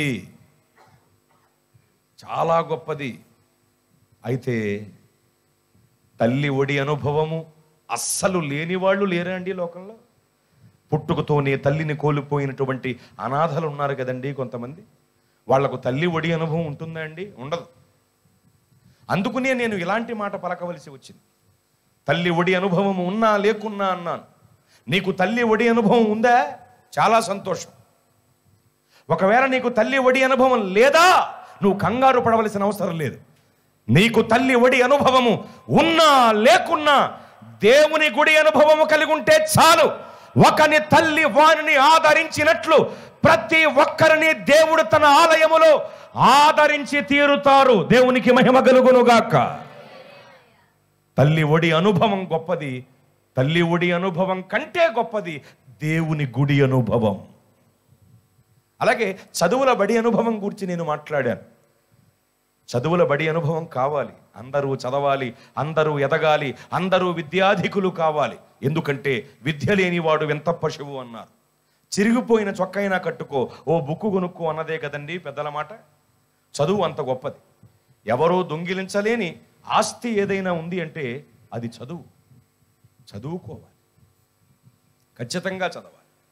చాలా గొప్పది అయితే తల్లి ఒడి అనుభవము అస్సలు లేని వాళ్ళు లేరా అండి ఈ లోకంలో పుట్టుకతోనే తల్లిని కోల్పోయినటువంటి అనాథలు ఉన్నారు కదండి కొంతమంది వాళ్లకు తల్లి ఒడి అనుభవం ఉంటుందా అండి ఉండదు అందుకునే నేను ఇలాంటి మాట పలకవలసి వచ్చింది తల్లి ఒడి అనుభవం ఉన్నా లేకున్నా అన్నాను నీకు తల్లి ఒడి అనుభవం ఉందా చాలా సంతోషం ఒకవేళ నీకు తల్లి ఒడి అనుభవం లేదా నువ్వు కంగారు పడవలసిన అవసరం లేదు నీకు తల్లి ఒడి అనుభవము ఉన్నా లేకున్నా దేవుని గుడి అనుభవము కలిగి ఉంటే చాలు ఒకని తల్లి వారిని ఆదరించినట్లు ప్రతి ఒక్కరిని దేవుడు తన ఆలయములో ఆదరించి తీరుతారు దేవునికి మహిమ కలుగునుగాక తల్లి ఒడి అనుభవం గొప్పది తల్లి ఒడి అనుభవం కంటే గొప్పది దేవుని గుడి అనుభవం అలాగే చదువుల బడి అనుభవం గురించి నేను మాట్లాడాను చదువుల బడి అనుభవం కావాలి అందరూ చదవాలి అందరూ ఎదగాలి అందరూ విద్యాధికులు కావాలి ఎందుకంటే విద్య లేనివాడు ఎంత పశువు అన్నారు చిరిగిపోయిన చొక్కైనా కట్టుకో ఓ బుక్కు కొనుక్కో అన్నదే కదండి పెద్దల మాట చదువు అంత గొప్పది ఎవరో దొంగిలించలేని ఆస్తి ఏదైనా ఉంది అంటే అది చదువు చదువుకోవాలి ఖచ్చితంగా చదవాలి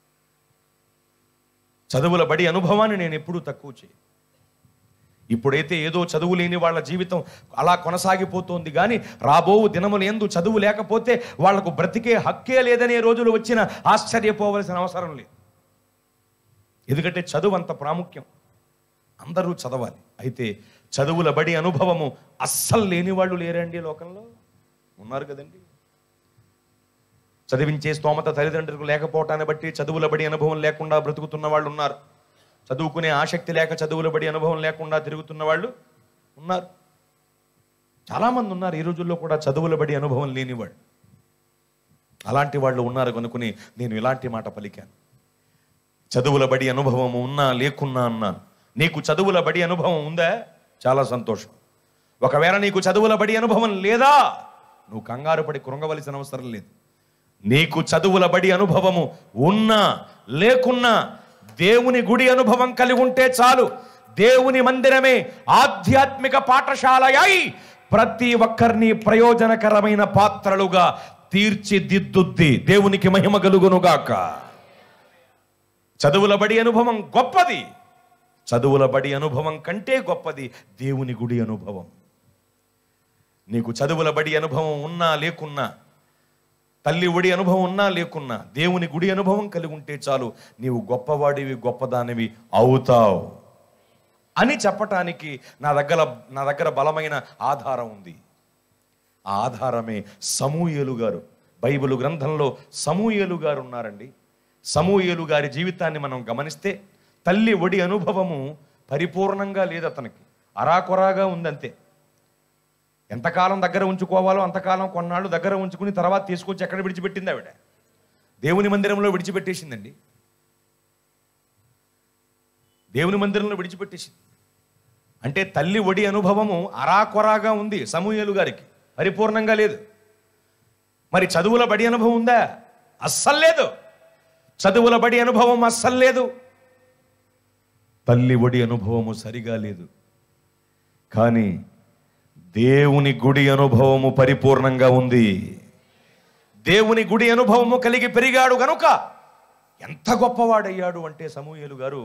చదువుల బడి అనుభవాన్ని నేను ఎప్పుడూ తక్కువ చేయను ఇప్పుడైతే ఏదో చదువు లేని వాళ్ళ జీవితం అలా కొనసాగిపోతోంది కానీ రాబో దినములు ఎందు చదువు లేకపోతే వాళ్లకు బ్రతికే హక్కే లేదనే రోజులు వచ్చిన ఆశ్చర్యపోవలసిన అవసరం లేదు ఎందుకంటే చదువు అంత ప్రాముఖ్యం అందరూ చదవాలి అయితే చదువుల బడి అనుభవము అస్సలు లేని వాళ్ళు లేరండి లోకంలో ఉన్నారు కదండి చదివించే స్తోమత తల్లిదండ్రులకు లేకపోవటాన్ని బట్టి చదువుల బడి అనుభవం లేకుండా బ్రతుకుతున్న వాళ్ళు ఉన్నారు చదువుకునే ఆసక్తి లేక చదువుల బడి అనుభవం లేకుండా తిరుగుతున్న వాళ్ళు ఉన్నారు చాలామంది ఉన్నారు ఈ రోజుల్లో కూడా చదువుల బడి అనుభవం లేనివాళ్ళు అలాంటి వాళ్ళు ఉన్నారు కనుకుని నేను ఇలాంటి మాట పలికాను చదువుల బడి అనుభవం ఉన్నా లేకున్నా అన్నాను నీకు చదువుల బడి అనుభవం ఉందా చాలా సంతోషం ఒకవేళ నీకు చదువుల బడి అనుభవం లేదా నువ్వు కంగారు పడి కృంగవలసిన అవసరం లేదు నీకు చదువుల బడి అనుభవము ఉన్నా లేకున్నా దేవుని గుడి అనుభవం కలిగి ఉంటే చాలు దేవుని మందిరమే ఆధ్యాత్మిక పాఠశాలయై ప్రతి ఒక్కరిని ప్రయోజనకరమైన పాత్రలుగా తీర్చిదిద్దుద్ది దేవునికి మహిమ కలుగునుగాక చదువుల బడి అనుభవం గొప్పది చదువుల బడి అనుభవం కంటే గొప్పది దేవుని గుడి అనుభవం నీకు చదువుల బడి అనుభవం ఉన్నా లేకున్నా తల్లి ఒడి అనుభవం ఉన్నా లేకున్నా దేవుని గుడి అనుభవం కలిగి ఉంటే చాలు నీవు గొప్పవాడివి గొప్పదానివి అవుతావు అని చెప్పటానికి నా దగ్గర నా దగ్గర బలమైన ఆధారం ఉంది ఆ ఆధారమే సమూయేలు గారు బైబిల్ గ్రంథంలో సమూయేలు గారు ఉన్నారండి సమూయేలు గారి జీవితాన్ని మనం గమనిస్తే తల్లి ఒడి అనుభవము పరిపూర్ణంగా లేదు అతనికి అరాకొరాగా ఉందంతే ఎంతకాలం దగ్గర ఉంచుకోవాలో అంతకాలం కొన్నాళ్ళు దగ్గర ఉంచుకుని తర్వాత తీసుకొచ్చి ఎక్కడ విడిచిపెట్టింది ఆవిడ దేవుని మందిరంలో విడిచిపెట్టేసిందండి దేవుని మందిరంలో విడిచిపెట్టేసింది అంటే తల్లి ఒడి అనుభవము అరాకొరాగా ఉంది సమూహలు గారికి పరిపూర్ణంగా లేదు మరి చదువుల బడి అనుభవం ఉందా అస్సలు లేదు చదువుల బడి అనుభవం అస్సలు లేదు తల్లి ఒడి అనుభవము సరిగా లేదు కానీ దేవుని గుడి అనుభవము పరిపూర్ణంగా ఉంది దేవుని గుడి అనుభవము కలిగి పెరిగాడు గనుక ఎంత గొప్పవాడయ్యాడు అంటే సమూహలు గారు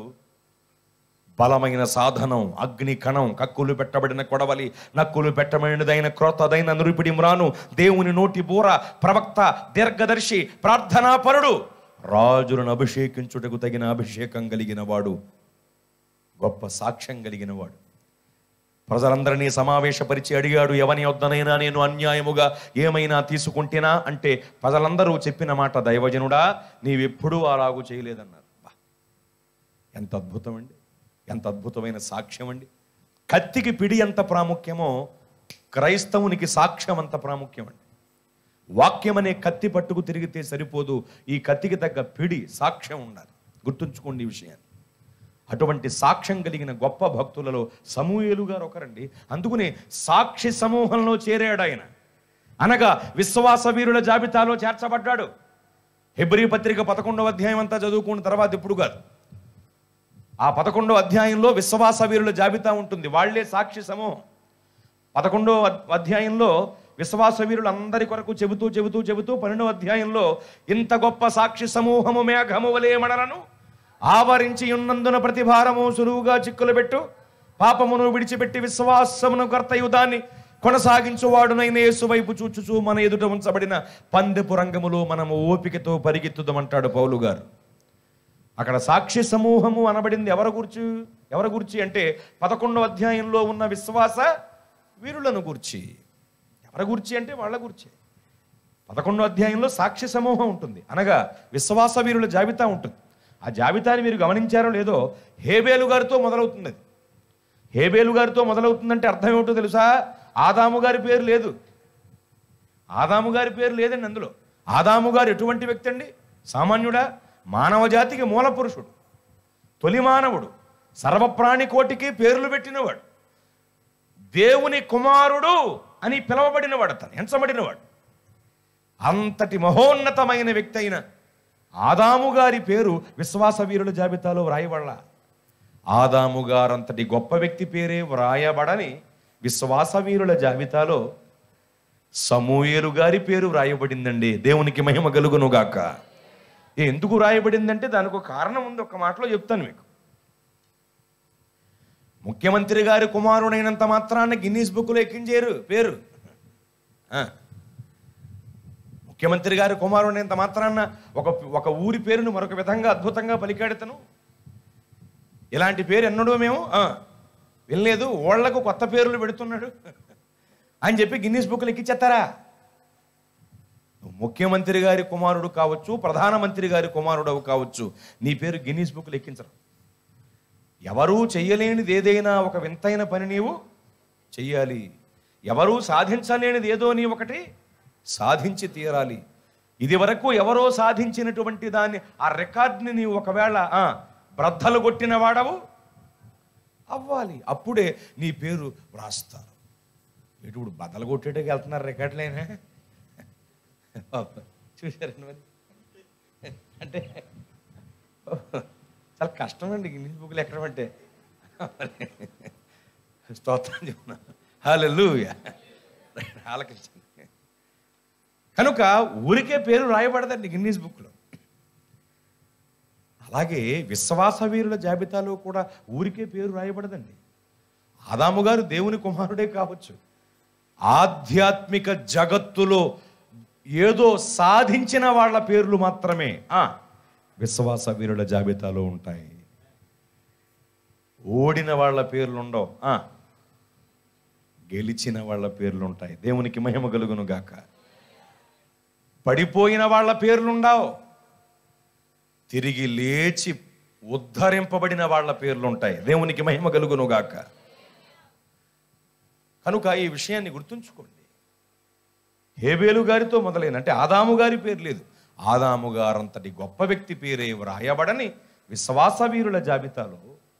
బలమైన సాధనం అగ్ని కణం కక్కులు పెట్టబడిన కొడవలి నక్కులు పెట్టబడినదైన క్రొత్తదైన నురిపిడి మ్రాను దేవుని నోటి బూర ప్రవక్త దీర్ఘదర్శి ప్రార్థనాపరుడు రాజులను అభిషేకించుటకు తగిన అభిషేకం కలిగిన వాడు గొప్ప సాక్ష్యం కలిగిన వాడు ప్రజలందరినీ సమావేశపరిచి అడిగాడు ఎవని వద్దనైనా నేను అన్యాయముగా ఏమైనా తీసుకుంటేనా అంటే ప్రజలందరూ చెప్పిన మాట దైవజనుడా నీవెప్పుడూ అలాగూ చేయలేదన్నారు బా, ఎంత అద్భుతం అండి ఎంత అద్భుతమైన సాక్ష్యం అండి కత్తికి పిడి ఎంత ప్రాముఖ్యమో క్రైస్తవునికి సాక్ష్యం అంత ప్రాముఖ్యం అండి వాక్యం అనే కత్తి పట్టుకు తిరిగితే సరిపోదు ఈ కత్తికి తగ్గ పిడి సాక్ష్యం ఉండాలి గుర్తుంచుకోండి ఈ విషయాన్ని అటువంటి సాక్ష్యం కలిగిన గొప్ప భక్తులలో సమూహేలు గారు ఒకరండి అందుకునే సాక్షి సమూహంలో చేరాడు ఆయన అనగా విశ్వాస వీరుల జాబితాలో చేర్చబడ్డాడు హెబ్రీ పత్రిక పదకొండవ అధ్యాయం అంతా చదువుకున్న తర్వాత ఇప్పుడు కాదు ఆ పదకొండవ అధ్యాయంలో విశ్వాస వీరుల జాబితా ఉంటుంది వాళ్ళే సాక్షి సమూహం పదకొండవ అధ్యాయంలో విశ్వాస వీరులు అందరి కొరకు చెబుతూ చెబుతూ చెబుతూ పన్నెండవ అధ్యాయంలో ఇంత గొప్ప సాక్షి సమూహము మేఘము వలే మడలను ఆవరించి ఉన్నందున ప్రతిభారము సులువుగా చిక్కులు పెట్టు పాపమును విడిచిపెట్టి విశ్వాసమును కర్తయు దాన్ని కొనసాగించువాడునైన యేసు వైపు చూచుచూ మన ఎదుట ఉంచబడిన పందెపు రంగములో మనము ఓపికతో పరిగెత్తుదామంటాడు పౌలు గారు అక్కడ సాక్షి సమూహము అనబడింది ఎవరి గురించి ఎవరి గురించి అంటే పదకొండవ అధ్యాయంలో ఉన్న విశ్వాస వీరులను గురించి ఎవరి గురించి అంటే వాళ్ళ గురించి పదకొండో అధ్యాయంలో సాక్షి సమూహం ఉంటుంది అనగా విశ్వాస వీరుల జాబితా ఉంటుంది ఆ జాబితాని మీరు గమనించారో లేదో హేబేలు గారితో మొదలవుతుంది అది హేబేలు గారితో మొదలవుతుందంటే అర్థం ఏమిటో తెలుసా ఆదాము గారి పేరు లేదు ఆదాము గారి పేరు లేదండి అందులో ఆదాము గారు ఎటువంటి వ్యక్తి అండి సామాన్యుడా మానవ జాతికి మూల పురుషుడు తొలి మానవుడు సర్వప్రాణి కోటికి పేర్లు పెట్టినవాడు దేవుని కుమారుడు అని పిలువబడినవాడు అతను ఎంచబడినవాడు అంతటి మహోన్నతమైన వ్యక్తి అయిన ఆదాము గారి పేరు విశ్వాస వీరుల జాబితాలో వ్రాయబడలా ఆదాము గారంతటి గొప్ప వ్యక్తి పేరే వ్రాయబడని విశ్వాస వీరుల జాబితాలో సమూయేలు గారి పేరు వ్రాయబడిందండి దేవునికి మహిమ కలుగునుగాక ఎందుకు వ్రాయబడిందంటే దానికి ఒక కారణం ఉంది ఒక మాటలో చెప్తాను మీకు ముఖ్యమంత్రి గారి కుమారుడైనంత మాత్రాన గిన్నీస్ బుక్లో ఎక్కించేరు పేరు ఆ. ముఖ్యమంత్రి గారి కుమారుడైనంత మాత్రాన ఒక ఒక ఊరి పేరును మరొక విధంగా అద్భుతంగా పలికాడతను ఇలాంటి పేరు ఎన్నడూ మేము ఆ, వినలేదు ఓళ్లకు కొత్త పేర్లు పెడుతున్నాడు అని చెప్పి గిన్నీస్ బుక్లు ఎక్కిచ్చేస్తారా నువ్వు ముఖ్యమంత్రి గారి కుమారుడు కావచ్చు ప్రధానమంత్రి గారి కుమారుడు కావచ్చు నీ పేరు గిన్నీస్ బుక్లు ఎక్కించరు ఎవరూ చెయ్యలేనిది ఏదైనా ఒక వింతైన పని నీవు చెయ్యాలి ఎవరూ సాధించలేనిది ఏదో నీ ఒకటి సాధించి తీరాలి ఇది వరకు ఎవరో సాధించినటువంటి దాన్ని ఆ రికార్డ్ని నీవు ఒకవేళ ఆ, బ్రద్దలు కొట్టిన వాడవు అవ్వాలి అప్పుడే నీ పేరు వ్రాస్తారు ఇప్పుడు బద్దలు కొట్టేటకి వెళ్తున్నారు రికార్డులైనా చూశారండి మరి అంటే చాలా కష్టం అండి ఇంగ్లీష్ బుక్లు ఎక్కడం అంటే స్తోత్రం చెప్తున్నా హాలెలూయ ఆలకించండి కనుక ఊరికే పేరు రాయబడదండి గిన్నీస్ బుక్లో అలాగే విశ్వాస వీరుల జాబితాలో కూడా ఊరికే పేరు రాయబడదండి ఆదాము గారు దేవుని కుమారుడే కావచ్చు ఆధ్యాత్మిక జగత్తులో ఏదో సాధించిన వాళ్ళ పేర్లు మాత్రమే ఆ విశ్వాస వీరుల జాబితాలో ఉంటాయి ఓడిన వాళ్ళ పేర్లు ఉండవు ఆ, గెలిచిన వాళ్ళ పేర్లు ఉంటాయి దేవునికి మహిమ కలుగును గాక పడిపోయిన వాళ్ళ పేర్లుండవు తిరిగి లేచి ఉద్ధరింపబడిన వాళ్ళ పేర్లు ఉంటాయి దేవునికి మహిమ కలుగును గాక కనుక ఈ విషయాన్ని గుర్తుంచుకోండి హేబేలు గారితో మొదలైన అంటే ఆదాము గారి పేరు లేదు ఆదాము గారంతటి గొప్ప వ్యక్తి పేరే వ్రాయబడని విశ్వాస వీరుల జాబితాలో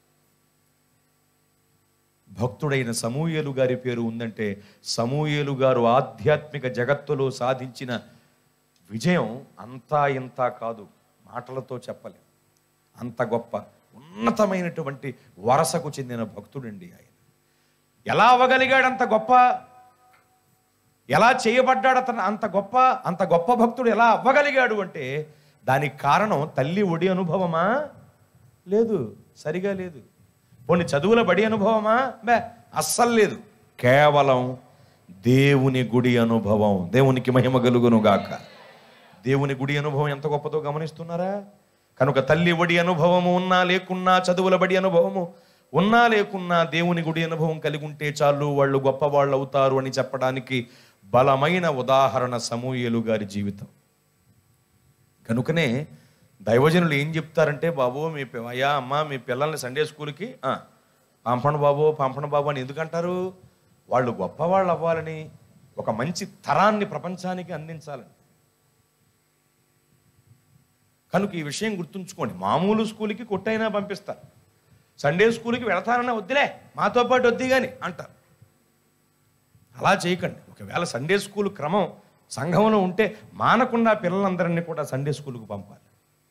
భక్తుడైన సమూయేలు గారి పేరు ఉందంటే సమూయేలు గారు ఆధ్యాత్మిక జగత్తులో సాధించిన విజయం అంతా ఇంత కాదు మాటలతో చెప్పలేం అంత గొప్ప ఉన్నతమైనటువంటి వరసకు చెందిన భక్తుడండి ఆయన ఎలా అవ్వగలిగాడు అంత గొప్ప ఎలా చేయబడ్డాడు అతను అంత గొప్ప అంత గొప్ప భక్తుడు ఎలా అవ్వగలిగాడు అంటే దానికి కారణం తల్లి ఒడి అనుభవమా లేదు సరిగా లేదు పోనీ చదువుల బడి అనుభవమా బే అస్సలు లేదు కేవలం దేవుని గుడి అనుభవం దేవునికి మహిమ కలుగును గాక దేవుని గుడి అనుభవం ఎంత గొప్పదో గమనిస్తున్నారా కనుక తల్లి ఒడి అనుభవము ఉన్నా లేకున్నా చదువుల బడి అనుభవము ఉన్నా లేకున్నా దేవుని గుడి అనుభవం కలిగి ఉంటే చాలు వాళ్ళు గొప్పవాళ్ళు అవుతారు అని చెప్పడానికి బలమైన ఉదాహరణ సమూయేలు గారి జీవితం కనుకనే దైవజనులు ఏం చెప్తారంటే బాబు మీ పి- అయ్యా అమ్మ మీ పిల్లల్ని సండే స్కూల్కి ఆ, పంపండి బాబు పంపండి బాబు అని ఎందుకంటారు వాళ్ళు గొప్పవాళ్ళు అవ్వాలని ఒక మంచి తరాన్ని ప్రపంచానికి అందించాలని కనుక ఈ విషయం గుర్తుంచుకోండి మామూలు స్కూల్కి కొట్టైనా పంపిస్తారు సండే స్కూల్కి వెళతానన్నా వద్దులే మాతో పాటు వద్ది కానీ అంటారు అలా చేయకండి ఒకవేళ సండే స్కూల్ క్రమం సంఘంలో ఉంటే మానకుండా పిల్లలందరినీ కూడా సండే స్కూల్కి పంపాలి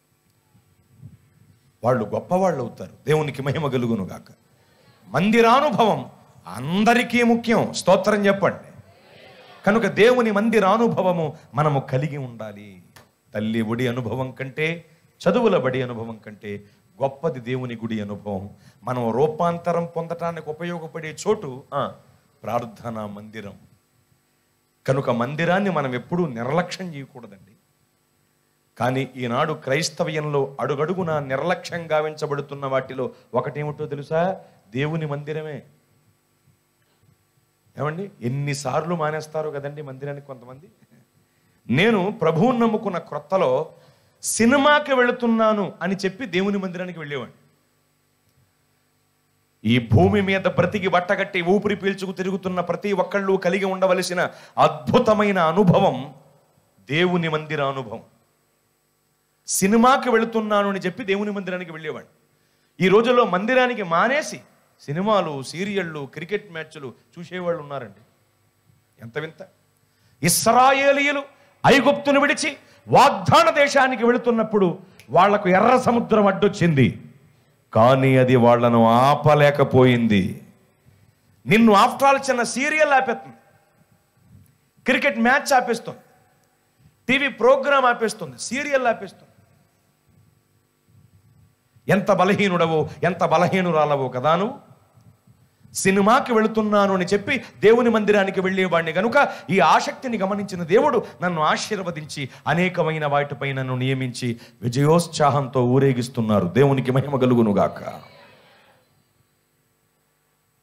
వాళ్ళు గొప్పవాళ్ళు అవుతారు దేవునికి మహిమ కలుగును గాక మందిరానుభవం అందరికీ ముఖ్యం స్తోత్రం చెప్పండి కనుక దేవుని మందిరానుభవము మనము కలిగి ఉండాలి తల్లి ఒడి అనుభవం కంటే చదువుల బడి అనుభవం కంటే గొప్పది దేవుని గుడి అనుభవం మనం రూపాంతరం పొందటానికి ఉపయోగపడే చోటు ఆ, ప్రార్థనా మందిరం కనుక మందిరాన్ని మనం ఎప్పుడూ నిర్లక్ష్యం చేయకూడదండి కానీ ఈనాడు క్రైస్తవ్యంలో అడుగడుగున నిర్లక్ష్యం గావించబడుతున్న వాటిలో ఒకటేమిటో తెలుసా దేవుని మందిరమే ఏమండి ఎన్నిసార్లు మానేస్తారు కదండి మందిరానికి కొంతమంది నేను ప్రభువుని నమ్ముకున్న క్రొత్తలో సినిమాకి వెళుతున్నాను అని చెప్పి దేవుని మందిరానికి వెళ్ళేవాడిని ఈ భూమి మీద బ్రతికి బట్టగట్టి ఊపిరి పీల్చుకు తిరుగుతున్న ప్రతి ఒక్కళ్ళు కలిగి ఉండవలసిన అద్భుతమైన అనుభవం దేవుని మందిర అనుభవం సినిమాకి వెళుతున్నాను అని చెప్పి దేవుని మందిరానికి వెళ్ళేవాడిని ఈ రోజుల్లో మందిరానికి మానేసి సినిమాలు సీరియళ్ళు క్రికెట్ మ్యాచ్లు చూసేవాళ్ళు ఉన్నారండి ఎంత వింత ఇస్రాయేలీయులు ఐగుప్తును విడిచి వాగ్దాన దేశానికి వెళుతున్నప్పుడు వాళ్లకు ఎర్ర సముద్రం అడ్డొచ్చింది కానీ అది వాళ్ళను ఆపలేకపోయింది నిన్ను ఆఫ్టర్ ఆల్ చిన్న సీరియల్ ఆపేస్తుంది క్రికెట్ మ్యాచ్ ఆపేస్తుంది టీవీ ప్రోగ్రామ్ ఆపేస్తుంది సీరియల్ ఆపేస్తుంది ఎంత బలహీనుడవో ఎంత బలహీనురాలవో కదా నువ్వు సినిమాకి వెళుతున్నాను అని చెప్పి దేవుని మందిరానికి వెళ్ళేవాడిని కనుక ఈ ఆసక్తిని గమనించిన దేవుడు నన్ను ఆశీర్వదించి అనేకమైన వాటిపై నన్ను నియమించి విజయోత్సాహంతో ఊరేగిస్తున్నారు దేవునికి మహిమ కలుగునుగాక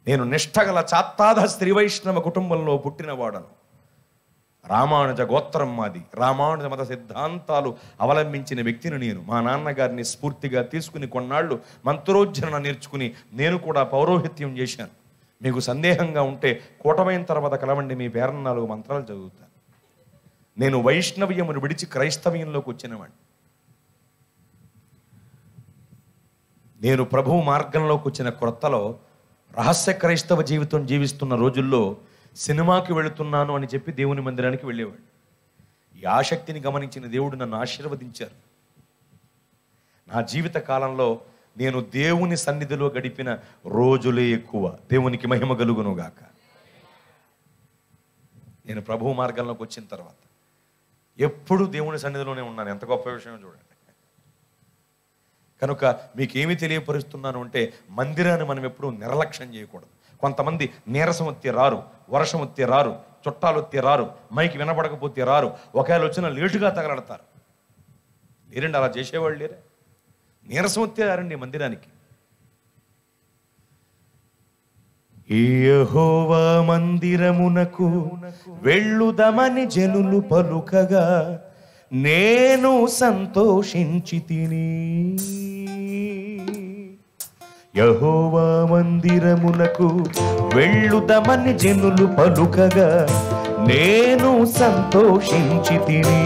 నేను నిష్ఠగల చాత్తాద స్త్రీ వైష్ణవ కుటుంబంలో పుట్టినవాడను రామానుజ గోత్రం మాది రామానుజ మత సిద్ధాంతాలు అవలంబించిన వ్యక్తిని నేను మా నాన్నగారిని స్ఫూర్తిగా తీసుకుని కొన్నాళ్ళు మంత్రోజ్జరణ నేర్చుకుని నేను కూడా పౌరోహిత్యం చేశాను మీకు సందేహంగా ఉంటే కూటమైన తర్వాత కలవండి మీ పేరన్న నాలుగు మంత్రాలు చదువుతాను నేను వైష్ణవ్యమును విడిచి క్రైస్తవ్యంలోకి వచ్చినవాడిని నేను ప్రభువు మార్గంలోకి వచ్చిన క్రొత్తలో రహస్య క్రైస్తవ జీవితం జీవిస్తున్న రోజుల్లో సినిమాకి వెళుతున్నాను అని చెప్పి దేవుని మందిరానికి వెళ్ళేవాడు ఈ ఆసక్తిని గమనించిన దేవుడు నన్ను ఆశీర్వదించారు నా జీవిత కాలంలో నేను దేవుని సన్నిధిలో గడిపిన రోజులే ఎక్కువ దేవునికి మహిమ కలుగును గాక నేను ప్రభువు మార్గంలోకి వచ్చిన తర్వాత ఎప్పుడు దేవుని సన్నిధిలోనే ఉన్నాను ఎంత గొప్ప విషయం చూడండి కనుక మీకు ఏమి తెలియపరుస్తున్నాను అంటే మందిరాన్ని మనం ఎప్పుడూ నిర్లక్ష్యం చేయకూడదు కొంతమంది నీరసం వస్తే రారు వర్షం వస్తే రారు చుట్టాలు వస్తే రారు మైకి వినపడకపోతే రారు ఒకవేళ వచ్చిన లేటుగా తగలడతారు లేరండి అలా చేసేవాళ్ళు లేరే నీరసం వస్తే రారండి మందిరానికి యెహోవా మందిరమునకు వెళ్ళుదమని జనులు పలుకగా నేను సంతోషించి తిని యహోవా మందిరమునకు వెళ్ళుదమని జనులు పలుకగా నేను సంతోషించి తిని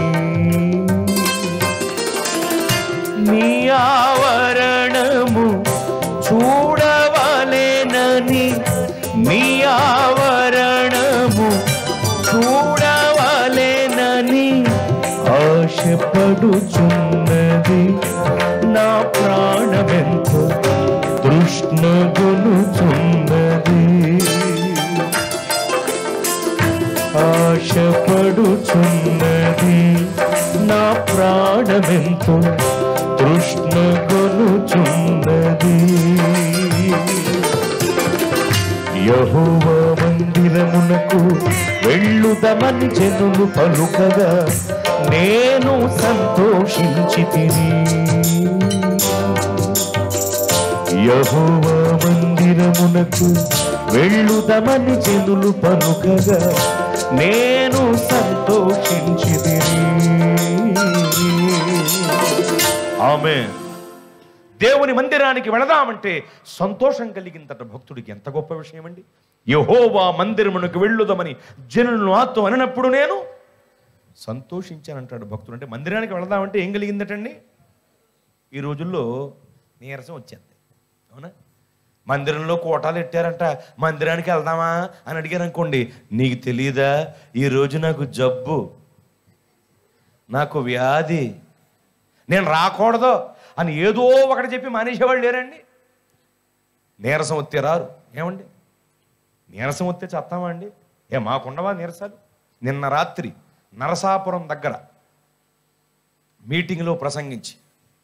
నీ ఆవరణము చూడవలెనని నీ ఆవరణము చూడవలెనని ఆశపడుచున్నది నా ప్రాణమెంతో తృష్ణగొనుచున్నది ఆశపడుచున్నది నా ప్రాణమెంతో తృష్ణగొనుచున్నది యహోవ మందిరమునకు వెళ్ళుదమని జనులు పలుకగా నేను సంతోషించి తిని యహోవ మందిరమునకు వెళ్ళుదమని జనులు పలుకగా నేను సంతోషించి ఆమె దేవుని మందిరానికి వెళదామంటే సంతోషం కలిగిందట భక్తుడికి ఎంత గొప్ప విషయం అండి యహోవా మందిరమునకు వెళ్ళుదామని జనులను నాతో అనినప్పుడు నేను సంతోషించానంటాడు భక్తుడు అంటే మందిరానికి వెళదామంటే ఏం కలిగిందటండి ఈ రోజుల్లో నీరసం వచ్చేది అవునా మందిరంలో కోటాలు ఎట్టారంట మందిరానికి వెళ్దామా అని అడిగారు అనుకోండి నీకు తెలియదా ఈరోజు నాకు జబ్బు నాకు వ్యాధి నేను రాకూడదు అని ఏదో ఒకటి చెప్పి మానేసేవాళ్ళు లేరండి నీరసం వస్తే రారు ఏమండి నీరసం వస్తే చెప్తామా అండి ఏ మాకుండవా నీరసాలు నిన్న రాత్రి నరసాపురం దగ్గర మీటింగ్లో ప్రసంగించి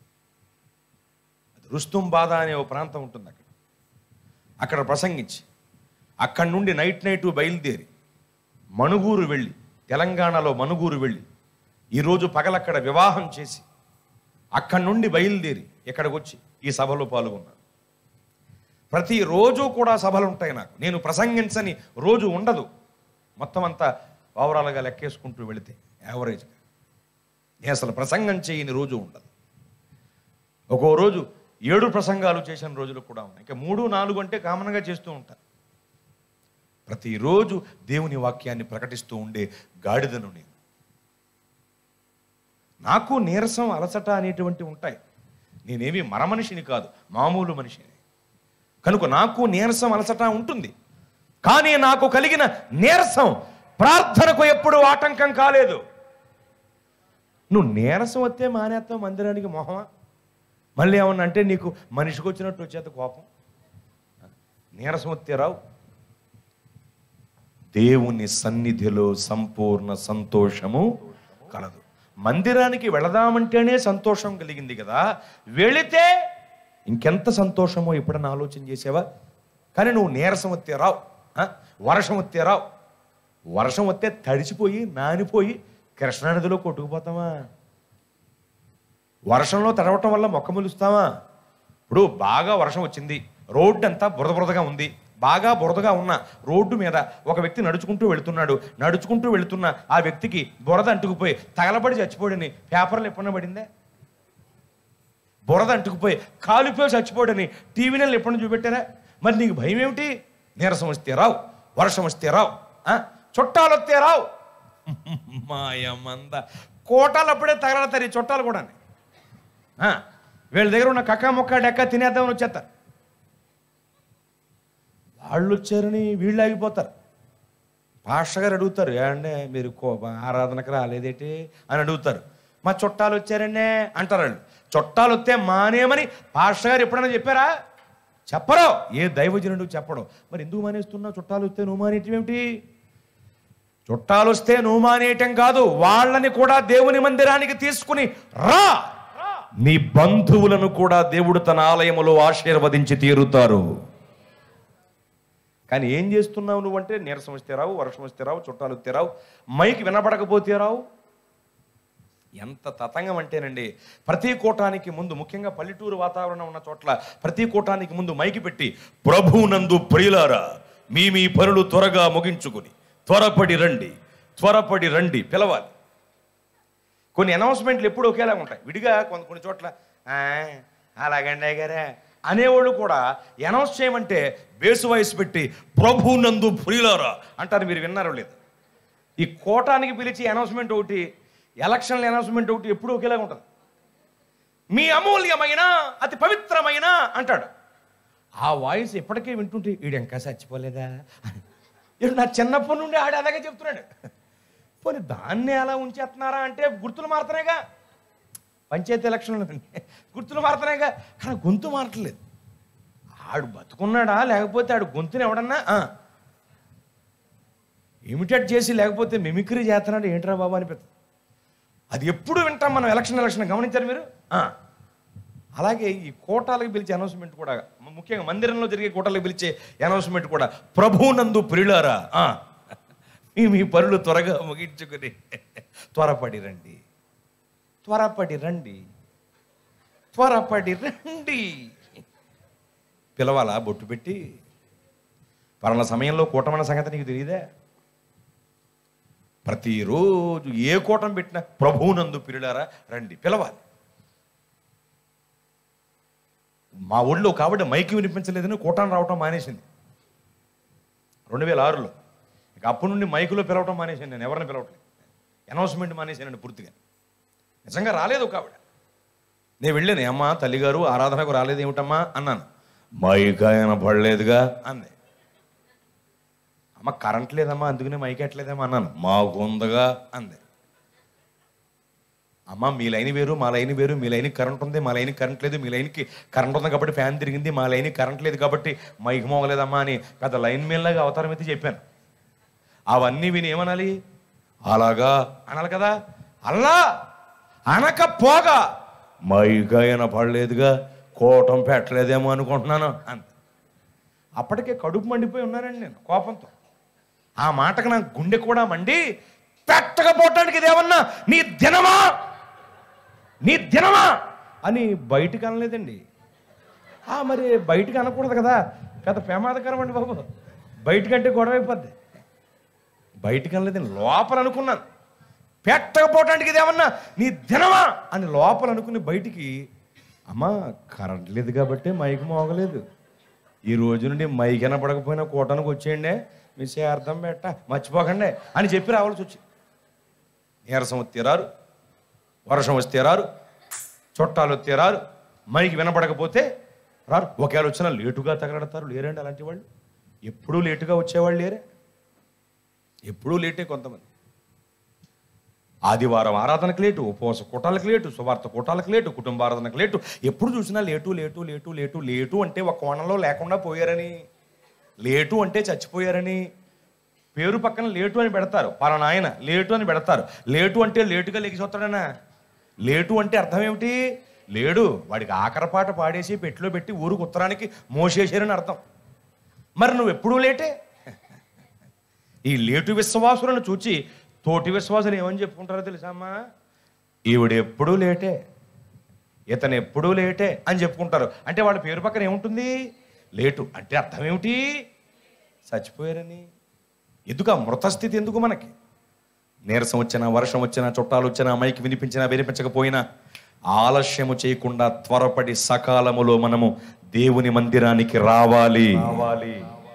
రుస్తుంబాద అనే ఓ ప్రాంతం ఉంటుంది అక్కడ అక్కడ ప్రసంగించి అక్కడి నుండి నైట్ నైట్ బయలుదేరి మణుగూరు వెళ్ళి తెలంగాణలో మణుగూరు వెళ్ళి ఈరోజు పగలక్కడ వివాహం చేసి అక్కడి నుండి బయలుదేరి ఇక్కడికి వచ్చి ఈ సభలో పాల్గొన్నాను ప్రతిరోజు కూడా సభలు ఉంటాయి నాకు నేను ప్రసంగించని రోజు ఉండదు మొత్తం అంతా ఓవరాల్గా లెక్కేసుకుంటూ వెళితే యావరేజ్గా నేను అసలు ప్రసంగం చేయని రోజు ఉండదు ఒక్కో రోజు ఏడు ప్రసంగాలు చేసిన రోజులు కూడా ఉన్నాయి ఇంకా మూడు నాలుగు అంటే కామన్గా చేస్తూ ఉంటాను ప్రతిరోజు దేవుని వాక్యాన్ని ప్రకటిస్తూ ఉండే గాడిదను నేను నాకు నీరసం అలసట అనేటువంటివి ఉంటాయి నేనేమి మరమనిషిని కాదు మామూలు మనిషిని కనుక నాకు నీరసం అలసట ఉంటుంది కానీ నాకు కలిగిన నీరసం ప్రార్థనకు ఎప్పుడు ఆటంకం కాలేదు నువ్వు నీరసం వస్తే మానేస్తావు మందిరానికి మొహమా మళ్ళీ ఏమన్నా అంటే నీకు మనిషికి వచ్చినట్టు వచ్చేత కోపం నీరసం వస్తే రావు దేవుని సన్నిధిలో సంపూర్ణ సంతోషము కలదు మందిరానికి వెళదామంటేనే సంతోషం కలిగింది కదా వెళితే ఇంకెంత సంతోషమో ఎప్పుడన్నా ఆలోచన చేసావా కానీ నువ్వు నీరసం వస్తే రావు ఆ? వర్షం వస్తే రావు వర్షం వస్తే తడిచిపోయి నానిపోయి కృష్ణానదిలో కొట్టుకుపోతావా వర్షంలో తడవటం వల్ల మొక్క మొలుస్తావా ఇప్పుడు బాగా వర్షం వచ్చింది రోడ్డు అంతా బురద బురదగా ఉంది బాగా బురదగా ఉన్న రోడ్డు మీద ఒక వ్యక్తి నడుచుకుంటూ వెళుతున్నాడు నడుచుకుంటూ వెళుతున్న ఆ వ్యక్తికి బురద అంటుకుపోయి తగలబడి చచ్చిపోడని పేపర్లు ఎప్పుడన్నా పడిందే బురద అంటుకుపోయి కాలిపోయి చచ్చిపోడని టీవీ నెలలు ఎప్పుడన్నా చూపెట్టారా మరి నీకు భయం ఏమిటి నీరసం వస్తే రావు వర్షం వస్తే రావు ఆ? చుట్టాలు వస్తే రావు మాయమంద కోటాలు అప్పుడే తగలడతారు ఈ చుట్టాలు కూడా వీళ్ళ దగ్గర ఉన్న కక్క మొక్క డెక్క తినేద్దామని వచ్చేస్తారు వాళ్ళు వచ్చారని వీళ్ళు ఆగిపోతారు పాస్టర్ గారు అడుగుతారు ఏమంటే మీరు కో- ఆరాధనకు రాలేదేంటి అని అడుగుతారు మా చుట్టాలు వచ్చారండి అంటారు వాళ్ళు చుట్టాలు వస్తే మానేమని పాస్టర్ గారు ఎప్పుడైనా చెప్పారా చెప్పరు ఏ దైవజనుడు చెప్పడం మరి ఎందుకు మానేస్తున్నావు చుట్టాలు వస్తే నువ్వు మానేయటం ఏమిటి చుట్టాలు వస్తే నువ్వు మానేయటం కాదు వాళ్ళని కూడా దేవుని మందిరానికి తీసుకుని రా నీ బంధువులను కూడా దేవుడు తన ఆలయములో ఆశీర్వదించి తీరుతారు కానీ ఏం చేస్తున్నావు నువ్వంటే నీరసం వస్తే రావు వర్షం వస్తే రావు చుట్టాలు వస్తే రావు మైకి వినపడకపోతే రావు ఎంత తతంగం అంటేనండి ప్రతి కూటానికి ముందు ముఖ్యంగా పల్లెటూరు వాతావరణం ఉన్న చోట్ల ప్రతి కూటానికి ముందు మైకి పెట్టి ప్రభువునందు ప్రియులారా మీ మీ పనులు త్వరగా ముగించుకుని త్వరపడి రండి త్వరపడి రండి పిలవాలి కొన్ని అనౌన్స్మెంట్లు ఎప్పుడు ఒకేలా ఉంటాయి విడిగా కొన్ని కొన్ని చోట్ల "ఆ, అలాగండి గారే అనేవాళ్ళు కూడా అనౌన్స్ చేయమంటే బేసు వయసు పెట్టి ప్రభు నందు ప్రియులారా అంటారు మీరు విన్నారో లేదు ఈ కోటానికి పిలిచి అనౌన్స్మెంట్ ఒకటి ఎలక్షన్ల అనౌన్స్మెంట్ ఒకటి ఎప్పుడు ఒకేలాగా ఉంటుంది మీ అమూల్యమైన అతి పవిత్రమైన అంటాడు ఆ వాయిస్ ఎప్పటికే వింటుంటే వీడు ఇంకా చచ్చిపోలేదా వీడు నా చిన్నప్పటి నుండి ఆడు అలాగే చెప్తున్నాడు పోనీ దాన్ని ఎలా ఉంచేస్తున్నారా అంటే గుర్తులు మారుతున్నాయిగా పంచాయతీ ఎలక్షన్లు గుర్తులు మారుతున్నాయిగా కానీ గొంతు మారట్లేదు ఆడు బతుకున్నాడా లేకపోతే ఆడు గొంతుని ఎవడన్నా ఆ. ఇమిటేట్ చేసి లేకపోతే మిమిక్రీ చేస్తున్నాడు ఏంట్రా బాబా అనిపిస్తుంది అది ఎప్పుడు వింటాం మనం ఎలక్షన్ ఎలక్షన్ గమనించారు మీరు ఆ. అలాగే ఈ కోటాలకు పిలిచే అనౌన్స్మెంట్ కూడా ము- ముఖ్యంగా మందిరంలో జరిగే కోటాలకు పిలిచే అనౌన్స్మెంట్ కూడా ప్రభునందు ప్రియులారా ఆ. మీ మీ పనులు త్వరగా ముగించుకుని త్వరపడి రండి త్వరపడి రండి త్వరపడి రండి పిలవాలా బొట్టు పెట్టి పలానా సమయంలో కూటమన్న సంగతి నీకు తెలియదే ప్రతిరోజు ఏ కూటం పెట్టినా ప్రభువునందు పిల్లారా రండి పిలవాలి మా ఊళ్ళో కాబట్టి మైకి వినిపించలేదని కూటాన్ని రావటం మానేసింది రెండు వేల ఆరులో ఇక అప్పటి నుండి మైకులో పిలవటం మానేసాను నేను ఎవరిని పిలవట్లేదు అనౌన్స్మెంట్ మానేసానండి పూర్తిగా నిజంగా రాలేదు ఒక ఆవిడ నేను వెళ్ళాను అమ్మ తల్లిగారు ఆరాధనకు రాలేదు ఏమిటమ్మా అన్నాను మైక్ ఆయన పడలేదుగా అంది అమ్మ కరెంట్ లేదమ్మా అందుకనే మైక్ ఎట్లేదమ్మా అన్నాను మాకు ఉందగా అంది అమ్మ మీ లైన్ వేరు మా లైన్ వేరు మీ లైన్ కరెంట్ ఉంది మా లైన్ కరెంట్ లేదు మీ లైన్కి కరెంట్ ఉంది కాబట్టి ఫ్యాన్ తిరిగింది మా లైన్ కరెంట్ లేదు కాబట్టి మైక్ మోగలేదమ్మా అని పెద్ద లైన్ మీలాగా అవతారం అయితే చెప్పాను అవన్నీ విని ఏమనాలి అలాగా అనాలి కదా అల్లా అనకపోగా మైక్ అయినా పడలేదుగా కోటం పెట్టలేదేమో అనుకుంటున్నాను అంత అప్పటికే కడుపు మండిపోయి ఉన్నానండి నేను కోపంతో ఆ మాటకు నా గుండె కూడా మండి పెట్టకపోవటానికి ఇదేమన్నా నీ దినమా నీ దినమా అని బయటికి అనలేదండి ఆ, మరి బయటికి అనకూడదు కదా పెద్ద ప్రమాదకరం అండి బాబు బయటికంటే గొడవ అయిపోద్ది బయటికి అనలేదండి లోపల అనుకున్నాను పెట్టకపోవటానికి ఇదేమన్నా నీ దినమా అని లోపల అనుకుని బయటికి అమ్మా కరెంట్ లేదు కాబట్టి మైక్ మోగలేదు ఈ రోజు నుండి మైక్ వినపడకపోయినా కూటానికి వచ్చేయండి మీ అర్థం పెట్ట మర్చిపోకండి అని చెప్పి రావాల్సి వచ్చింది నీరసం వస్తే రారు వర్షం వస్తే రారు చుట్టాలు వస్తే రారు మైకి వినపడకపోతే రారు ఒకవేళ వచ్చినా లేటుగా తగలడతారు లేరండి అలాంటి వాళ్ళు ఎప్పుడూ లేటుగా వచ్చేవాళ్ళు లేరే ఎప్పుడూ లేటే కొంతమంది ఆదివారం ఆరాధనకు లేటు ఉపవాస కూటాలకు లేటు సువార్త కూటాలకు లేటు కుటుంబ ఆరాధనకు లేటు ఎప్పుడు చూసినా late late late late late అంటే ఒక కోణంలో లేకుండా పోయారని లేటు అంటే చచ్చిపోయారని పేరు పక్కన లేటు అని పెడతారు పలానా ఆయన లేటు అని పెడతారు లేటు అంటే లేటుగా లెగిసొస్తాడనా లేటు అంటే అర్థం ఏమిటి లేడు వాడికి ఆఖరి పాట పాడేసి పెట్టిలో పెట్టి ఊరికి ఉత్తరానికి మోసేసారని అర్థం మరి నువ్వు ఎప్పుడూ లేటే ఈ లేటు విశ్వాసులను చూచి తోటి విశ్వాసులు ఏమని చెప్పుకుంటారో తెలుసా అమ్మా ఈవిడ ఎప్పుడూ లేటే ఇతను ఎప్పుడూ లేటే అని చెప్పుకుంటారు అంటే వాళ్ళ పేరు పక్కన ఏముంటుంది లేటు అంటే అర్థం ఏమిటి చచ్చిపోయారని ఎందుకు ఆ మృతస్థితి ఎందుకు మనకి నీరసం వచ్చినా వర్షం వచ్చినా చుట్టాలు వచ్చినా మైకి వినిపించినా వినిపించకపోయినా ఆలస్యము చేయకుండా త్వరపడి సకాలములో మనము దేవుని మందిరానికి రావాలి రావాలి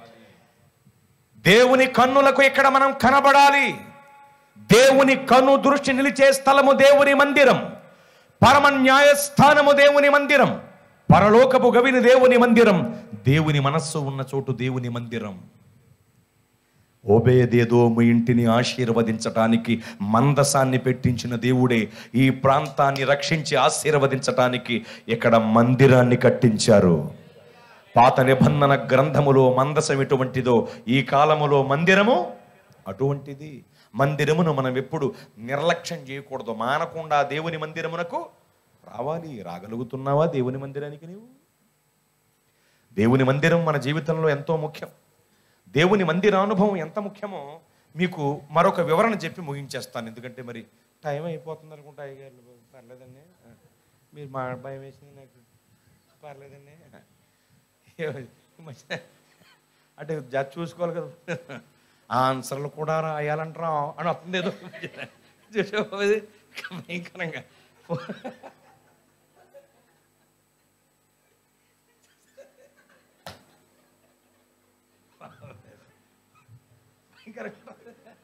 దేవుని కన్నులకు ఇక్కడ మనం కనబడాలి దేవుని కన్ను దృష్టి నిలిచే స్థలము దేవుని మందిరం పరమ న్యాయస్థానము దేవుని మందిరం పరలోకపు గవిని దేవుని మందిరం దేవుని మనస్సు ఉన్న చోటు దేవుని మందిరం ఓబేదేదోము ఇంటిని ఆశీర్వదించటానికి మందసాన్ని పెట్టించిన దేవుడే ఈ ప్రాంతాన్ని రక్షించి ఆశీర్వదించటానికి ఇక్కడ మందిరాన్ని కట్టించారు పాత నిబంధన గ్రంథములో మందసం ఎటువంటిదో ఈ కాలములో మందిరము అటువంటిది మందిరమును మనం ఎప్పుడు నిర్లక్ష్యం చేయకూడదు మానకుండా దేవుని మందిరమునకు రావాలి రాగలుగుతున్నావా దేవుని మందిరానికి నీవు దేవుని మందిరం మన జీవితంలో ఎంతో ముఖ్యం దేవుని మందిర అనుభవం ఎంత ముఖ్యమో మీకు మరొక వివరణ చెప్పి ముగించేస్తాను ఎందుకంటే మరి టైం అయిపోతుంది అనుకుంటా అయ్యగారు పర్లేదండి మీరు మా భయం వేసింది నాకు పర్లేదండి ఈ మధ్య అంటే జడ్జ్ చూసుకోవాలి కదా ఆన్సర్లు కూడా రాయాలంటారా అని వస్తుంది ఏదో చూసావా ఇది? భయంకరంగా భయంకరంగా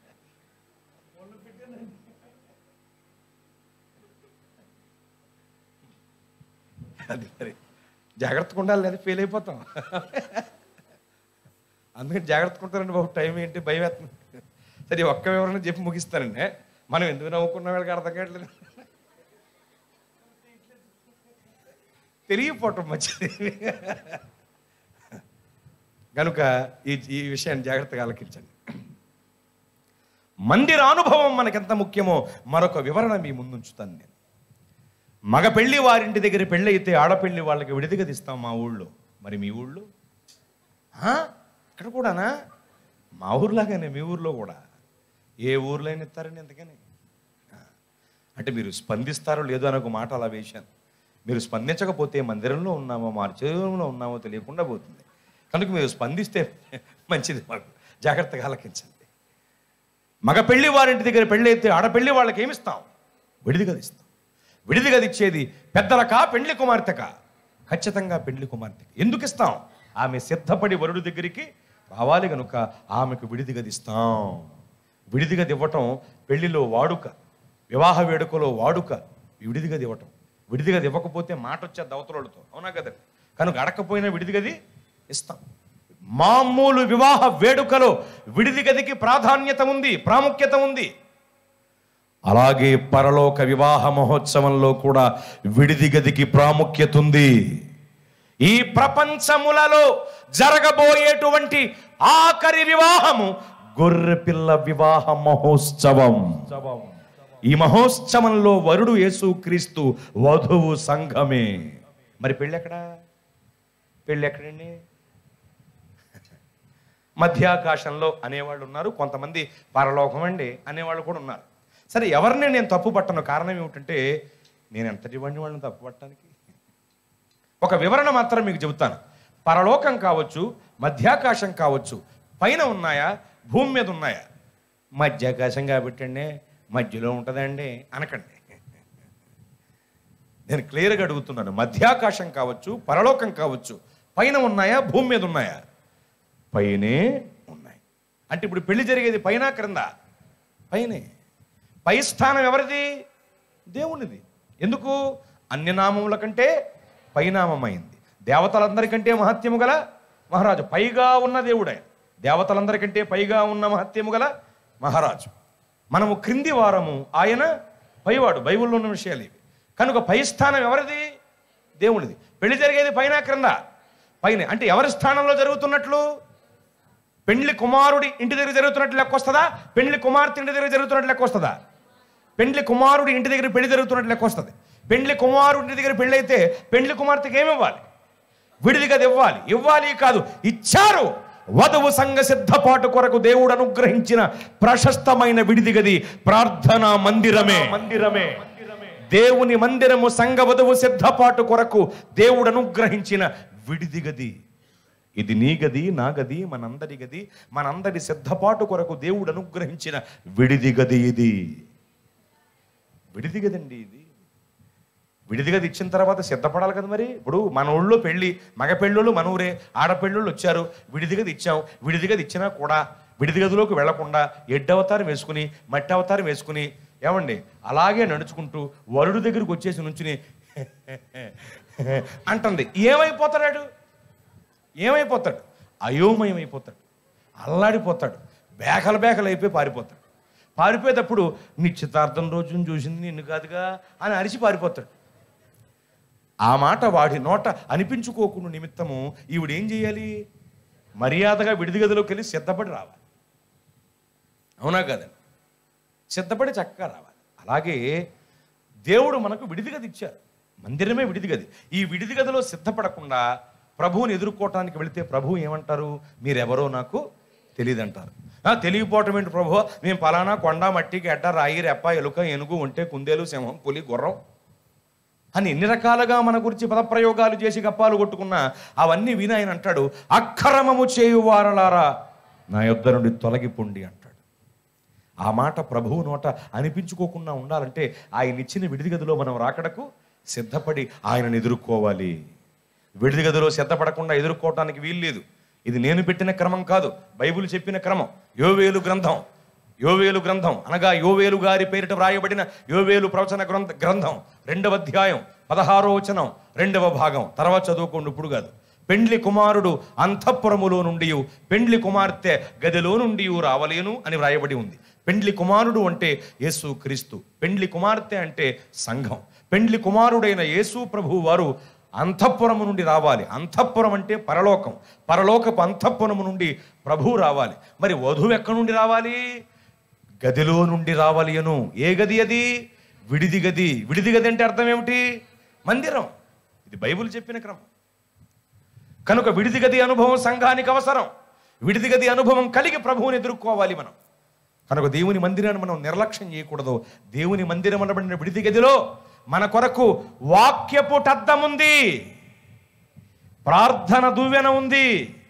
అది మరి జాగ్రత్తగా ఉండాలి లేదా ఫెయిల్ అయిపోతాం అందుకని జాగ్రత్తగా ఉంటారండి బాబు టైం ఏంటి భయం వేస్తుంది సరే ఈ ఒక్క వివరణ చెప్పి ముగిస్తానండి మనం ఎందుకు నవ్వుకున్న వాళ్ళకి అర్థం కావట్లేదు తెలియపోవటం మంచిది కనుక ఈ ఈ విషయాన్ని జాగ్రత్తగా ఆలకించండి మందిర అనుభవం మనకెంత ముఖ్యమో మరొక వివరణ మీ ముందుంచుతాను నేను మగ పెళ్లి వారింటి దగ్గర పెళ్ళి అయితే ఆడపెళ్లి వాళ్ళకి విడిదిగా తీస్తాం మా ఊళ్ళో మరి మీ ఊళ్ళో ఆ? ఇక్కడ కూడానా మా ఊర్లాగానే మీ ఊర్లో కూడా ఏ ఊర్లో అయినా ఇస్తారండి ఎందుకని ఆ. అంటే మీరు స్పందిస్తారో లేదో అని ఒక మాట అలా వేశాను మీరు స్పందించకపోతే మందిరంలో ఉన్నామో మార్చేలో ఉన్నామో తెలియకుండా పోతుంది కనుక మీరు స్పందిస్తే మంచిది మాకు జాగ్రత్తగా ఆలకించండి మగ పెళ్లి వారింటి దగ్గర పెళ్ళి అయితే ఆడపెళ్లి వాళ్ళకి ఏమిస్తాం విడిది గది ఇస్తాం విడిది గది ఇచ్చేది పెద్దలకా పెండ్లి కుమార్తెక ఖచ్చితంగా పెండ్లి కుమార్తెకి ఎందుకు ఇస్తాం ఆమె సిద్ధపడి వరుడు దగ్గరికి రావాలి గనుక ఆమెకు విడిది గది ఇస్తాం విడిది గది ఇవ్వటం పెళ్లిలో వాడుక వివాహ వేడుకలో వాడుక విడిది గది ఇవ్వటం విడిది గది ఇవ్వకపోతే మాట వచ్చేది అవతలతో అవునా కదండి కనుక అడకపోయినా విడిది గది ఇస్తాం మామూలు వివాహ వేడుకలో విడిది గదికి ప్రాధాన్యత ఉంది ప్రాముఖ్యత ఉంది అలాగే పరలోక వివాహ మహోత్సవంలో కూడా విడిది గదికి ప్రాముఖ్యత ఉంది ఈ ప్రపంచములలో జరగబోయేటువంటి ఆఖరి వివాహము గొర్రెపిల్ల వివాహ మహోత్సవం ఈ మహోత్సవంలో వరుడు యేసుక్రీస్తు వధువు సంఘమే మరి పెళ్ళి ఎక్కడా పెళ్ళి ఎక్కడండి మధ్యాకాశంలో అనేవాళ్ళు ఉన్నారు కొంతమంది పరలోకం అండి అనేవాళ్ళు కూడా ఉన్నారు సరే ఎవరిని నేను తప్పు పట్టను కారణం ఏమిటంటే నేను ఎంతటి వాడిని వాళ్ళని తప్పు పట్టడానికి ఒక వివరణ మాత్రం మీకు చెబుతాను పరలోకం కావచ్చు మధ్యాకాశం కావచ్చు పైన ఉన్నాయా భూమి మీద ఉన్నాయా మధ్యాకాశం కాబట్టండి మధ్యలో ఉంటుందండి అనకండి నేను క్లియర్గా అడుగుతున్నాను మధ్యాకాశం కావచ్చు పరలోకం కావచ్చు పైన ఉన్నాయా భూమి మీద ఉన్నాయా పైనే ఉన్నాయి అంటే ఇప్పుడు పెళ్లి జరిగేది పైన క్రింద పైనే పై స్థానం ఎవరిది దేవునిది ఎందుకు అన్ని నామముల కంటే పైనామమైంది దేవతలందరికంటే మహత్యము గల మహారాజు పైగా ఉన్న దేవుడు ఆయన దేవతలందరికంటే పైగా ఉన్న మహత్యము గల మహారాజు మనము క్రింది వారము ఆయన పైవాడు బైబిల్లో ఉన్న విషయాలు ఇవి కనుక పై స్థానం ఎవరిది దేవునిది పెళ్లి జరిగేది పైన క్రింద పైన అంటే ఎవరి స్థానంలో జరుగుతున్నట్లు పెండ్లి కుమారుడి ఇంటి దగ్గర జరుగుతున్నట్లు లెక్క వస్తుందా పెండ్లి కుమార్తె ఇంటి దగ్గర జరుగుతున్నట్లు లెక్క వస్తుందా పెండ్లి కుమారుడి ఇంటి దగ్గర పెళ్లి జరుగుతున్నట్లు లెక్క వస్తుంది పెండ్లి కుమారుడి ఇంటి దగ్గర పెళ్లి అయితే పెండ్లి కుమార్తెకి ఏమి ఇవ్వాలి విడిదిగా ఇవ్వాలి ఇవ్వాలి కాదు ఇచ్చారు వధువు సంఘ సిద్ధపాటు కొరకు దేవుడు అనుగ్రహించిన ప్రశస్తమైన విడిదిగది ప్రార్థనా మందిరమే మందిరమే దేవుని మందిరము సంఘ వధువు సిద్ధపాటు కొరకు దేవుడు అనుగ్రహించిన విడిదిగది ఇది నీ గది నా గది మనందరి గది మనందరి సిద్ధపాటు కొరకు దేవుడు అనుగ్రహించిన విడిది గది ఇది విడిది గదండి ఇది విడిది గది ఇచ్చిన తర్వాత సిద్ధపడాలి కదా మరి ఇప్పుడు మన ఊళ్ళో పెళ్ళి మగ పెళ్ళోళ్ళు మన ఊరే ఆడపెళ్ళోళ్ళు వచ్చారు విడిది గది ఇచ్చాం విడిది గది ఇచ్చినా కూడా విడిది గదిలోకి వెళ్లకుండా ఎడ్డ అవతారం వేసుకుని మట్టి అవతారం వేసుకుని ఏమండి అలాగే నడుచుకుంటూ వరుడు దగ్గరికి వచ్చేసి నుంచుని అంటుంది ఏమైపోతాడు ఏమైపోతాడు అయోమయం అయిపోతాడు అల్లాడిపోతాడు బేకల బేకలు అయిపోయి పారిపోతాడు పారిపోయేటప్పుడు నిశ్చితార్థం రోజున చూసింది నిన్ను కాదుగా అని అరిచి పారిపోతాడు ఆ మాట వాడి నోట అనిపించుకోకుండా నిమిత్తము ఈవిడ ఏం చేయాలి మర్యాదగా విడిది గదిలోకి వెళ్ళి సిద్ధపడి రావాలి అవునా కదండి సిద్ధపడి చక్కగా రావాలి అలాగే దేవుడు మనకు విడిది గది ఇచ్చారు మందిరమే విడిది గది ఈ విడిది గదిలో సిద్ధపడకుండా ప్రభువుని ఎదుర్కోవటానికి వెళితే ప్రభు ఏమంటారు మీరెవరో నాకు తెలియదంటారు "ఆ, తెలియపోవటం ఏంటి ప్రభు మేము పలానా కొండ మట్టి గడ్డ రాయి రెప్ప ఎలుక ఏనుగు ఒంటె కుందేలు సింహం పులి గుర్రం అని ఎన్ని రకాలుగా మన గురించి పదప్రయోగాలు చేసి గప్పాలు కొట్టుకున్నా అవన్నీ విని ఆయన అంటాడు అక్రమము చేయువారలారా నా యొద్ద నుండి తొలగిపోండి అంటాడు ఆ మాట ప్రభువు నోట అనిపించుకోకుండా ఉండాలంటే ఆయన ఇచ్చిన విడిది గదిలో మనం రాకడకు సిద్ధపడి ఆయనను ఎదుర్కోవాలి విడిది గదిలో సిద్ధపడకుండా ఎదుర్కోవటానికి వీల్లేదు ఇది నేను పెట్టిన క్రమం కాదు బైబిల్ చెప్పిన క్రమం యోవేలు గ్రంథం యోవేలు గ్రంథం అనగా యోవేలు గారి పేరిట వ్రాయబడిన యోవేలు ప్రవచన గ్రంథ గ్రంథం రెండవ అధ్యాయం పదహారో వచనం రెండవ భాగం తర్వాత చదువుకోండి ఇప్పుడు కాదు పెండ్లి కుమారుడు అంతఃపురములో నుండి పెండ్లి కుమార్తె గదిలో నుండి రావలేను అని వ్రాయబడి ఉంది పెండ్లి కుమారుడు అంటే యేసు క్రీస్తు పెండ్లి కుమార్తె అంటే సంఘం పెండ్లి కుమారుడైన యేసు ప్రభు వారు అంతఃపురము నుండి రావాలి అంతఃపురం అంటే పరలోకం పరలోకపు అంతఃపురము నుండి ప్రభు రావాలి మరి వధువు ఎక్కడి నుండి రావాలి గదిలో నుండి రావాలి అను ఏ గది అది విడిది గది విడిది గది అంటే అర్థం ఏమిటి మందిరం ఇది బైబిల్ చెప్పిన క్రమం కనుక విడిది గది అనుభవం సంఘానికి అవసరం విడిది గది అనుభవం కలిగి ప్రభువుని ఎదుర్కోవాలి మనం కనుక దేవుని మందిరాన్ని మనం నిర్లక్ష్యం చేయకూడదు దేవుని మందిరం అనబడిన విడిది గదిలో మన కొరకు వాక్యపు టద్దం ఉంది ప్రార్థన దువ్వెన ఉంది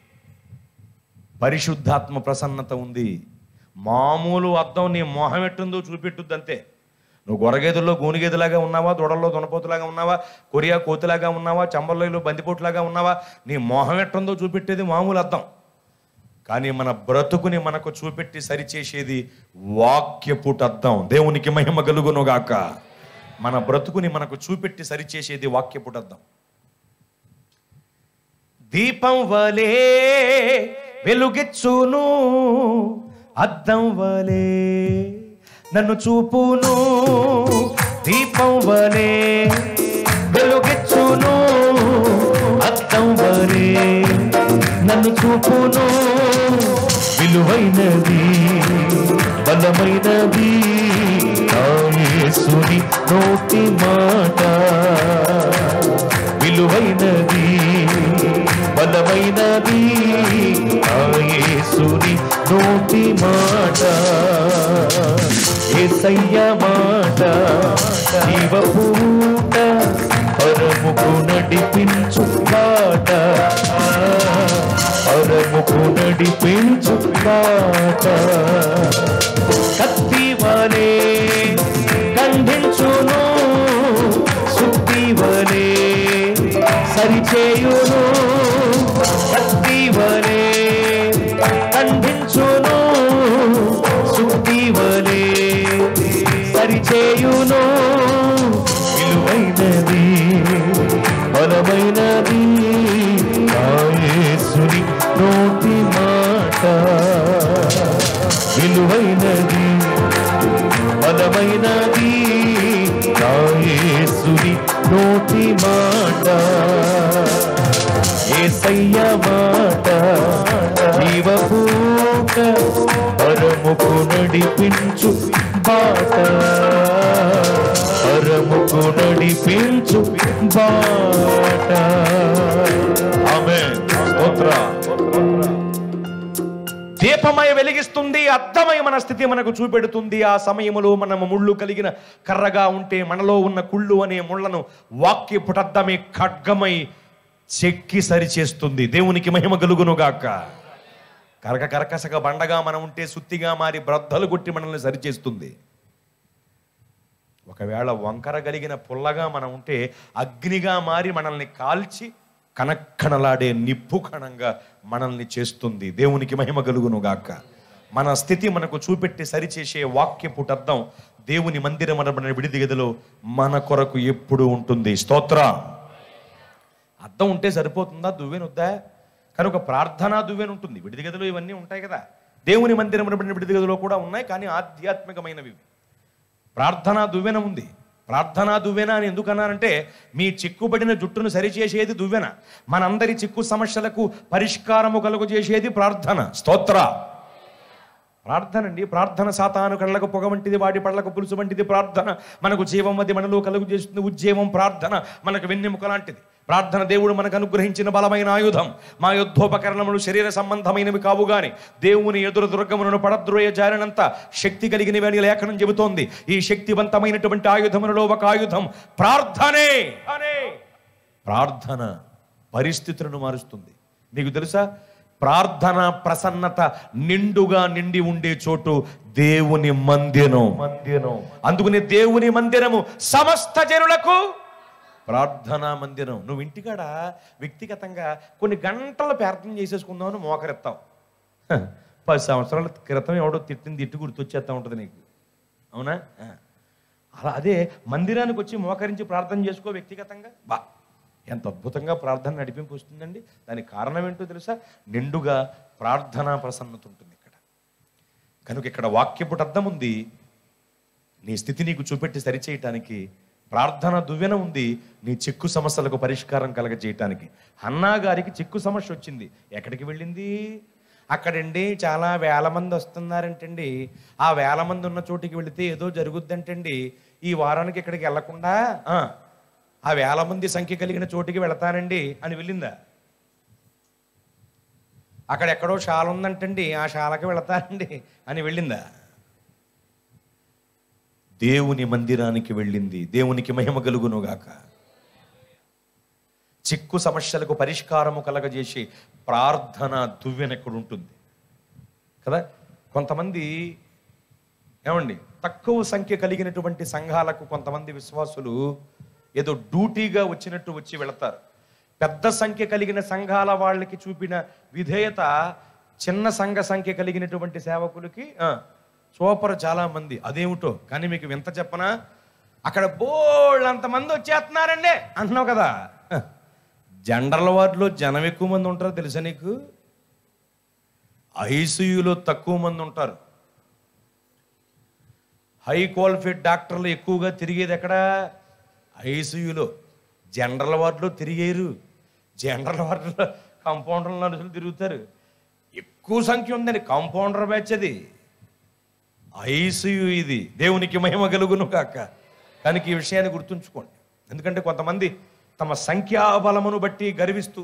పరిశుద్ధాత్మ ప్రసన్నత ఉంది మామూలు అద్దం నీ మొహం ఎట్టుందో చూపెట్టుద్ది అంతే నువ్వు గొరగేదుల్లో గోనుగేదిలాగా ఉన్నావా దొడల్లో దొనపోతులాగా ఉన్నావా కొరియా కోతిలాగా ఉన్నావా చంబల్లో బందిపోటులాగా ఉన్నావా నీ మొహం ఎట్టుందో చూపెట్టేది మామూలు అద్దం కానీ మన బ్రతుకుని మనకు చూపెట్టి సరిచేసేది వాక్యపుటద్దం దేవునికి మహిమ కలుగునుగాక మన బ్రతుకుని మనకు చూపెట్టి సరిచేసేది వాక్యపుటద్దం దీపం వలే వెలుగిచ్చును అద్దం వలే నన్ను చూపును దీపం వలే వెలుగిచ్చును అద్దం వలే నన్ను చూపును విలువైనది బలమైనది నా యేసుని నోటి మాట విలువైనది బలమైనది ఆ యేసుని నోటి మాట ఏసయ్య మాట జీవపూట పరముకు నడిపించు మాట పరముకు నడిపించు మాట కత్తి వలే ఖండించును సుత్తి వలే సరిచేయును కత్తి వలే ఖండించును సుత్తి వలే సరిచేయును విలువైనది బలమైనది నా యేసుని నోటి మాట విలువైనది బలమైనది నా యేసుని నోటి మాట ఏసయ్య మాట జీవపూట పరముకు నడిపించు బాట పరముకు నడిపించు బాట ఆమె స్తోత్ర దీపమై వెలిగిస్తుంది అర్థమై మన స్థితి మనకు చూపెడుతుంది ఆ సమయములో మనము ముళ్ళు కలిగిన కర్రగా ఉంటే మనలో ఉన్న కుళ్ళు అనే ముళ్ళను వాక్యపుటద్దమే ఖడ్గమై చెక్కి సరిచేస్తుంది దేవునికి మహిమ కలుగునుగాక కరక కరకసక బండగా మనం ఉంటే సుత్తిగా మారి బ్రద్దలు కొట్టి మనల్ని సరిచేస్తుంది ఒకవేళ వంకర కలిగిన పుల్లగా మనం ఉంటే అగ్నిగా మారి మనల్ని కాల్చి కనక్కనలాడే నిప్పు కణంగా మనల్ని చేస్తుంది దేవునికి మహిమ కలుగును గాక మన స్థితి మనకు చూపెట్టి సరిచేసే వాక్యపు అర్థం దేవుని మందిరం అనబడిన విడిది గదిలో మన కొరకు ఎప్పుడు ఉంటుంది స్తోత్ర అర్థం ఉంటే సరిపోతుందా దువ్వెనొద్దా కనుక ప్రార్థన దువ్వెన ఉంటుంది విడిది గదిలో ఇవన్నీ ఉంటాయి కదా దేవుని మందిరం అనబడిన విడిది గదిలో కూడా ఉన్నాయి కానీ ఆధ్యాత్మికమైనవి ప్రార్థనా దువ్వెన ఉంది ప్రార్థనా దువ్వెన అని ఎందుకు అన్నారంటే మీ చిక్కుబడిన జుట్టును సరిచేసేది దువ్వెన మనందరి చిక్కు సమస్యలకు పరిష్కారము కలుగు చేసేది ప్రార్థన స్తోత్ర ప్రార్థన అండి ప్రార్థన సాతాను కళ్ళకు పొగ వంటిది వాడి పళ్ళకు పులుసు వంటిది ప్రార్థన మనకు జీవం అది మనలో కలుగు చేస్తుంది ఉజ్జీవం ప్రార్థన మనకు వెన్నెముక లాంటిది ప్రార్థన దేవుడు మనకు అనుగ్రహించిన బలమైన ఆయుధం మా యుద్ధోపకరణములు శరీర సంబంధమైనవి కావు గాని దేవుని ఎదురు దుర్గములను పడద్రోయ జారినంత శక్తి కలిగినవి అని లేఖనం చెబుతోంది ఈ శక్తివంతమైనటువంటి ఆయుధములలో ఒక ఆయుధం ప్రార్థనే అనే ప్రార్థన పరిస్థితులను మారుస్తుంది మీకు తెలుసా ప్రార్థన ప్రసన్నత నిండుగా నిండి ఉండే చోటు దేవుని మందిరం మందిరం అందుకని దేవుని మందిరము సమస్త జనులకు ప్రార్థనా మందిరం నువ్వు ఇంటికాడ వ్యక్తిగతంగా కొన్ని గంటలు ప్రార్థన చేసేసుకుందామని మోకరెత్తావు హ, పది సంవత్సరాల క్రితం ఎవడో తిట్టింది తిట్టు గుర్తొచ్చేస్తా ఉంటుంది నీకు అవునా ఆ. అలా అదే మందిరానికి వచ్చి మోకరించి ప్రార్థన చేసుకో వ్యక్తిగతంగా బా ఎంత అద్భుతంగా ప్రార్థన నడిపింపు వస్తుందండి దానికి కారణం ఏంటో తెలుసా నిండుగా ప్రార్థనా ప్రసన్నత ఉంటుంది ఇక్కడ కనుక ఇక్కడ వాక్యపుట అర్థం ఉంది నీ స్థితి నీకు చూపెట్టి సరిచేయటానికి ప్రార్థన దువ్వెన ఉంది నీ చిక్కు సమస్యలకు పరిష్కారం కలగజేయటానికి అన్నా గారికి చిక్కు సమస్య వచ్చింది ఎక్కడికి వెళ్ళింది అక్కడండి చాలా వేల మంది వస్తున్నారంటండి ఆ వేల మంది ఉన్న చోటికి వెళితే ఏదో జరుగుద్దంటండి ఈ వారానికి ఇక్కడికి వెళ్లకుండా ఆ, ఆ వేల మంది సంఖ్య కలిగిన చోటికి వెళతానండి అని వెళ్ళిందా అక్కడ ఎక్కడో శాల ఉందంటండి ఆ శాలకి వెళతానండి అని వెళ్ళిందా దేవుని మందిరానికి వెళ్ళింది దేవునికి మహిమ కలుగునుగాక చిక్కు సమస్యలకు పరిష్కారము కలగజేసి ప్రార్థన దువ్వెన ఎక్కడ ఉంటుంది కదా కొంతమంది ఏమండి తక్కువ సంఖ్య కలిగినటువంటి సంఘాలకు కొంతమంది విశ్వాసులు ఏదో డ్యూటీగా వచ్చినట్టు వచ్చి వెళతారు పెద్ద సంఖ్య కలిగిన సంఘాల వాళ్ళకి చూపిన విధేయత చిన్న సంఘ సంఖ్య కలిగినటువంటి సేవకులకి ఆ, సూపర్ చాలా మంది అదేమిటో కానీ మీకు వింత చెప్పనా అక్కడ బోళ్ళంత మంది వచ్చేస్తున్నారండి అంటున్నావు కదా హ, జనరల్ వార్డులో జనం ఎక్కువ మంది ఉంటారో తెలుసా నీకు ఐసీయూలో తక్కువ మంది ఉంటారు హై క్వాలిఫైడ్ డాక్టర్లు ఎక్కువగా తిరిగేది ఎక్కడ ఐసీయూలో జనరల్ వార్డులో తిరిగేరు జనరల్ వార్డులో కంపౌండర్ నర్సులు తిరుగుతారు ఎక్కువ సంఖ్య ఉందండి కంపౌండర్ బ్యాచ్ అది ఐసీయూ ఇది దేవునికి మహిమ కలుగును కాక కనుక ఈ విషయాన్ని గుర్తుంచుకోండి ఎందుకంటే కొంతమంది తమ సంఖ్యాబలమును బట్టి గర్విస్తూ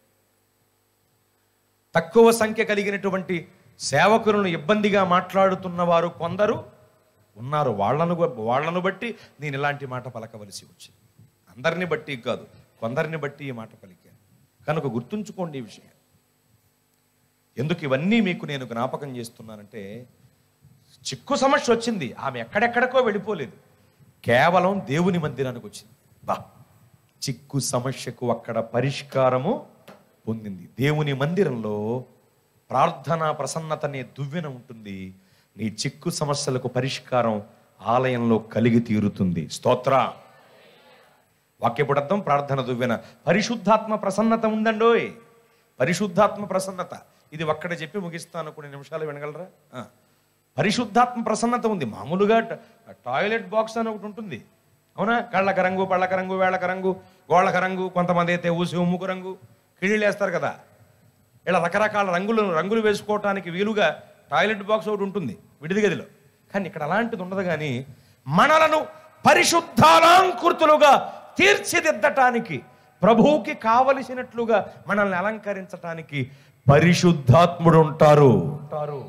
తక్కువ సంఖ్య కలిగినటువంటి సేవకులను ఇబ్బందిగా మాట్లాడుతున్న వారు కొందరు ఉన్నారు వాళ్ళను వాళ్ళను బట్టి నేను ఇలాంటి మాట పలకవలసి వచ్చింది అందరిని బట్టి కాదు కొందరిని బట్టి ఈ మాట పలికాను కనుక గుర్తుంచుకోండి ఈ విషయం ఎందుకు ఇవన్నీ మీకు నేను జ్ఞాపకం చేస్తున్నానంటే చిక్కు సమస్య వచ్చింది ఆమె ఎక్కడెక్కడికో వెళ్ళిపోలేదు కేవలం దేవుని మందిరానికి వచ్చింది బా చిక్కు సమస్యకు అక్కడ పరిష్కారము పొందింది దేవుని మందిరంలో ప్రార్థన ప్రసన్నత అనే దువ్వెన ఉంటుంది నీ చిక్కు సమస్యలకు పరిష్కారం ఆలయంలో కలిగి తీరుతుంది స్తోత్ర వాక్యపుడు అర్థం ప్రార్థన దువ్వెన పరిశుద్ధాత్మ ప్రసన్నత ఉందండోయ్ పరిశుద్ధాత్మ ప్రసన్నత ఇది ఒక్కడ చెప్పి ముగిస్తాను కొన్ని నిమిషాలు వినగలరా ఆ. పరిశుద్ధాత్మ ప్రసన్నత ఉంది మామూలుగా ట- టాయిలెట్ బాక్స్ అని ఒకటి ఉంటుంది అవునా కళ్ళక రంగు పళ్ళక రంగు వేళక రంగు గోళ్ళక రంగు కొంతమంది అయితే ఊసి ఉమ్ముకు రంగు కిళ్ళీలు వేస్తారు కదా ఇలా రకరకాల రంగులు రంగులు వేసుకోవటానికి వీలుగా టాయిలెట్ బాక్స్ ఒకటి ఉంటుంది విడిది గదిలో కానీ ఇక్కడ అలాంటిది ఉండదు కానీ మనలను పరిశుద్ధాలంకృతులుగా తీర్చిదిద్దటానికి ప్రభువుకి కావలసినట్లుగా మనల్ని అలంకరించటానికి పరిశుద్ధాత్ముడు ఉంటారు ఉంటారు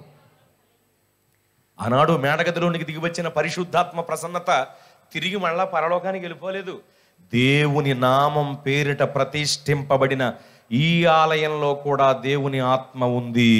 ఆనాడు మేడగదిలోనికి దిగి వచ్చిన పరిశుద్ధాత్మ ప్రసన్నత తిరిగి మళ్ళా పరలోకానికి వెళ్ళిపోలేదు దేవుని నామం పేరిట ప్రతిష్ఠింపబడిన ఈ ఆలయంలో కూడా దేవుని ఆత్మ ఉంది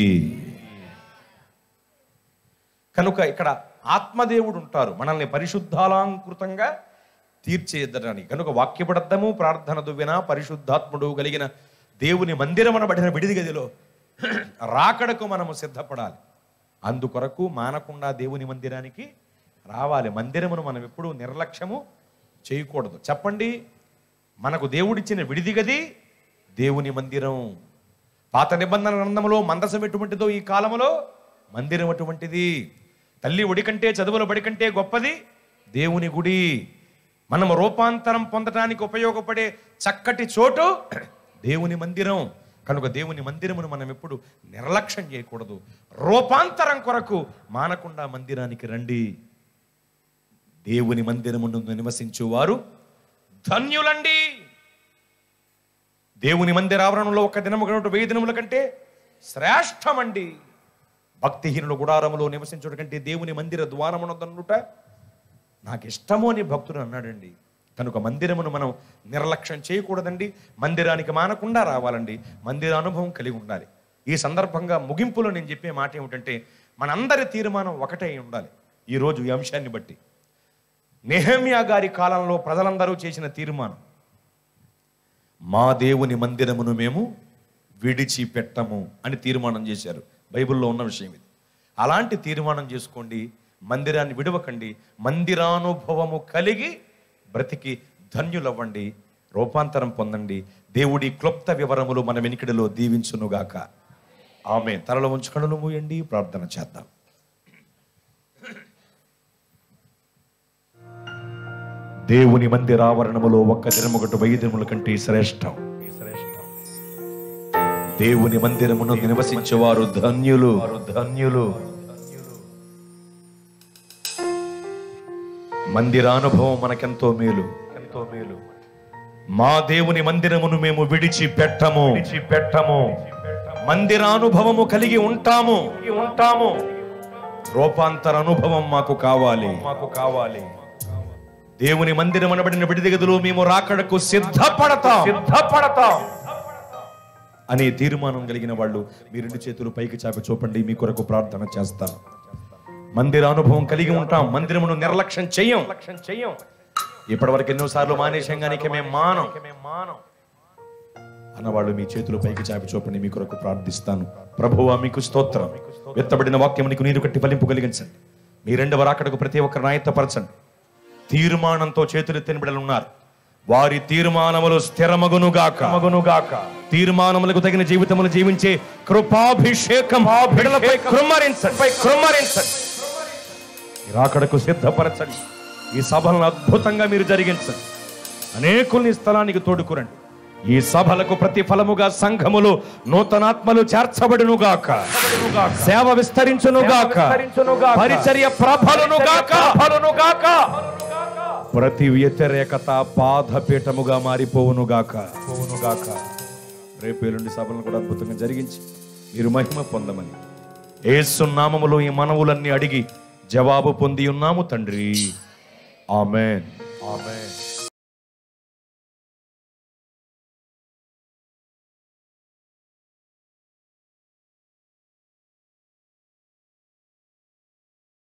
కనుక ఇక్కడ ఆత్మదేవుడు ఉంటారు మనల్ని పరిశుద్ధాలంకృతంగా తీర్చేద్దడానికి కనుక వాక్యపడద్దము ప్రార్థన దువ్వెన పరిశుద్ధాత్ముడు కలిగిన దేవుని మందిరమనబడిన విడిది గదిలో రాకడకు మనము సిద్ధపడాలి అందుకొరకు మానకుండా దేవుని మందిరానికి రావాలి మందిరమును మనం ఎప్పుడూ నిర్లక్ష్యము చేయకూడదు చెప్పండి మనకు దేవుడిచ్చిన విడిది గది దేవుని మందిరం పాత నిబంధన గ్రంథంలో మందసం ఎటువంటిదో ఈ కాలంలో మందిరం అటువంటిది తల్లి ఒడి కంటే చదువుల బడి కంటే గొప్పది దేవుని గుడి మనం రూపాంతరం పొందడానికి ఉపయోగపడే చక్కటి చోటు దేవుని మందిరం కనుక దేవుని మందిరమును మనం ఎప్పుడు నిర్లక్ష్యం చేయకూడదు రూపాంతరం కొరకు మానకుండా మందిరానికి రండి దేవుని మందిరమును నివసించువారు ధన్యులండి దేవుని మందిర ఆవరణలో ఒక దినము గనుట వెయ్యి దినముల కంటే శ్రేష్టమండి భక్తిహీనుల గుడారములో నివసించుట కంటే దేవుని మందిర ద్వారమునొద్దనుట నాకు ఇష్టము అని భక్తుడు అన్నాడండి కనుక మందిరమును మనం నిర్లక్ష్యం చేయకూడదండి మందిరానికి మానకుండా రావాలండి మందిర అనుభవం కలిగి ఉండాలి ఈ సందర్భంగా ముగింపులో నేను చెప్పే మాట ఏమిటంటే మనందరి తీర్మానం ఒకటే అయి ఉండాలి ఈరోజు ఈ అంశాన్ని బట్టి నెహమ్యా గారి కాలంలో ప్రజలందరూ చేసిన తీర్మానం మా దేవుని మందిరమును మేము విడిచిపెట్టము అని తీర్మానం చేశారు బైబిల్లో ఉన్న విషయం ఇది అలాంటి తీర్మానం చేసుకోండి మందిరాన్ని విడవకండి మందిరానుభవము కలిగి బ్రతికి ధన్యులవ్వండి రూపాంతరం పొందండి దేవుడి క్లుప్త వివరములు మన వెనికిడిలో దీవించునుగాక ఆమె తలలో ఉంచు కనులు మూయండి ప్రార్థన చేద్దాం దేవుని మందిర ఆవరణములో ఒక్క దినముగటు వెయ్యి దినముల కంటే శ్రేష్టం దేవుని మందిరమును నివసించేవారు ధన్యులు ధన్యులు మందిరానుభవం మనకెంతో మేలు ఎంతో మేలు మా దేవుని మందిరమును మేము విడిచి పెట్టము విడిచి పెట్టము మందిరానుభవము కలిగి ఉంటాము ఉంటాము రూపాంతర అనుభవం మాకు కావాలి మాకు కావాలి దేవుని మందిరం అనబడిన విడిది గదిలో మేము రాకడకు సిద్ధపడతాం సిద్ధపడతాం అనే తీర్మానం కలిగిన వాళ్ళు మీ రెండు చేతులు పైకి చాపి చూపండి మీ కొరకు ప్రార్థన చేస్తాను మందిర అనుభవం కలిగి ఉంటాం మందిరమును నిర్లక్ష్యం చెయ్యం లక్ష్యం చెయ్యం ఇప్పటివరకు ఎన్నోసార్లు మానేశాం కానీ ఇక మేము మానం మానం అన్నవాళ్ళు మీ చేతులు పైకి చాపి చూపండి మీ కొరకు ప్రార్థిస్తాను ప్రభువా మీకు స్తోత్రం ఎత్తబడిన వాక్యం నీకు నీరు కట్టి ఫలింపు కలిగించండి మీ రెండవ రాకడకు ప్రతి ఒక్కరు నాయత్తపరచండి తీర్మానంతో చేతులెత్తిన బిడ్డలు ఉన్నారు వారి తీర్మానములు స్థిరమగునుగాక మగునుగాక తీర్మానములకు తగిన జీవితములు జీవించే కృపాభిషేకం ఆ బిడ్డలపై కృమ్మరించండి కృమ్మరించండి ఈ రాకడకు సిద్ధపరచండి ఈ సభలను అద్భుతంగా మీరు జరిగించండి అనేకుల్ని స్థలానికి తోడుకురండి ఈ సభలకు ప్రతిఫలముగా సంఘములు నూతనాత్మలు చేర్చబడునుగాక సేవ విస్తరించునుగాక పరిచర్య ప్రభలునుగాక ఫలునుగాక ప్రతి వ్యతిరేకత బాధపీఠముగా మారిపోవునుగాక పోవునుగాక రేపు ఎల్లుండి సభలను కూడా అద్భుతంగా జరిగించి మీరు మహిమ పొందమని ఏసు నామములో ఈ మనవులన్నీ అడిగి జవాబు పొంది ఉన్నాము తండ్రి ఆమెన్ ఆమెన్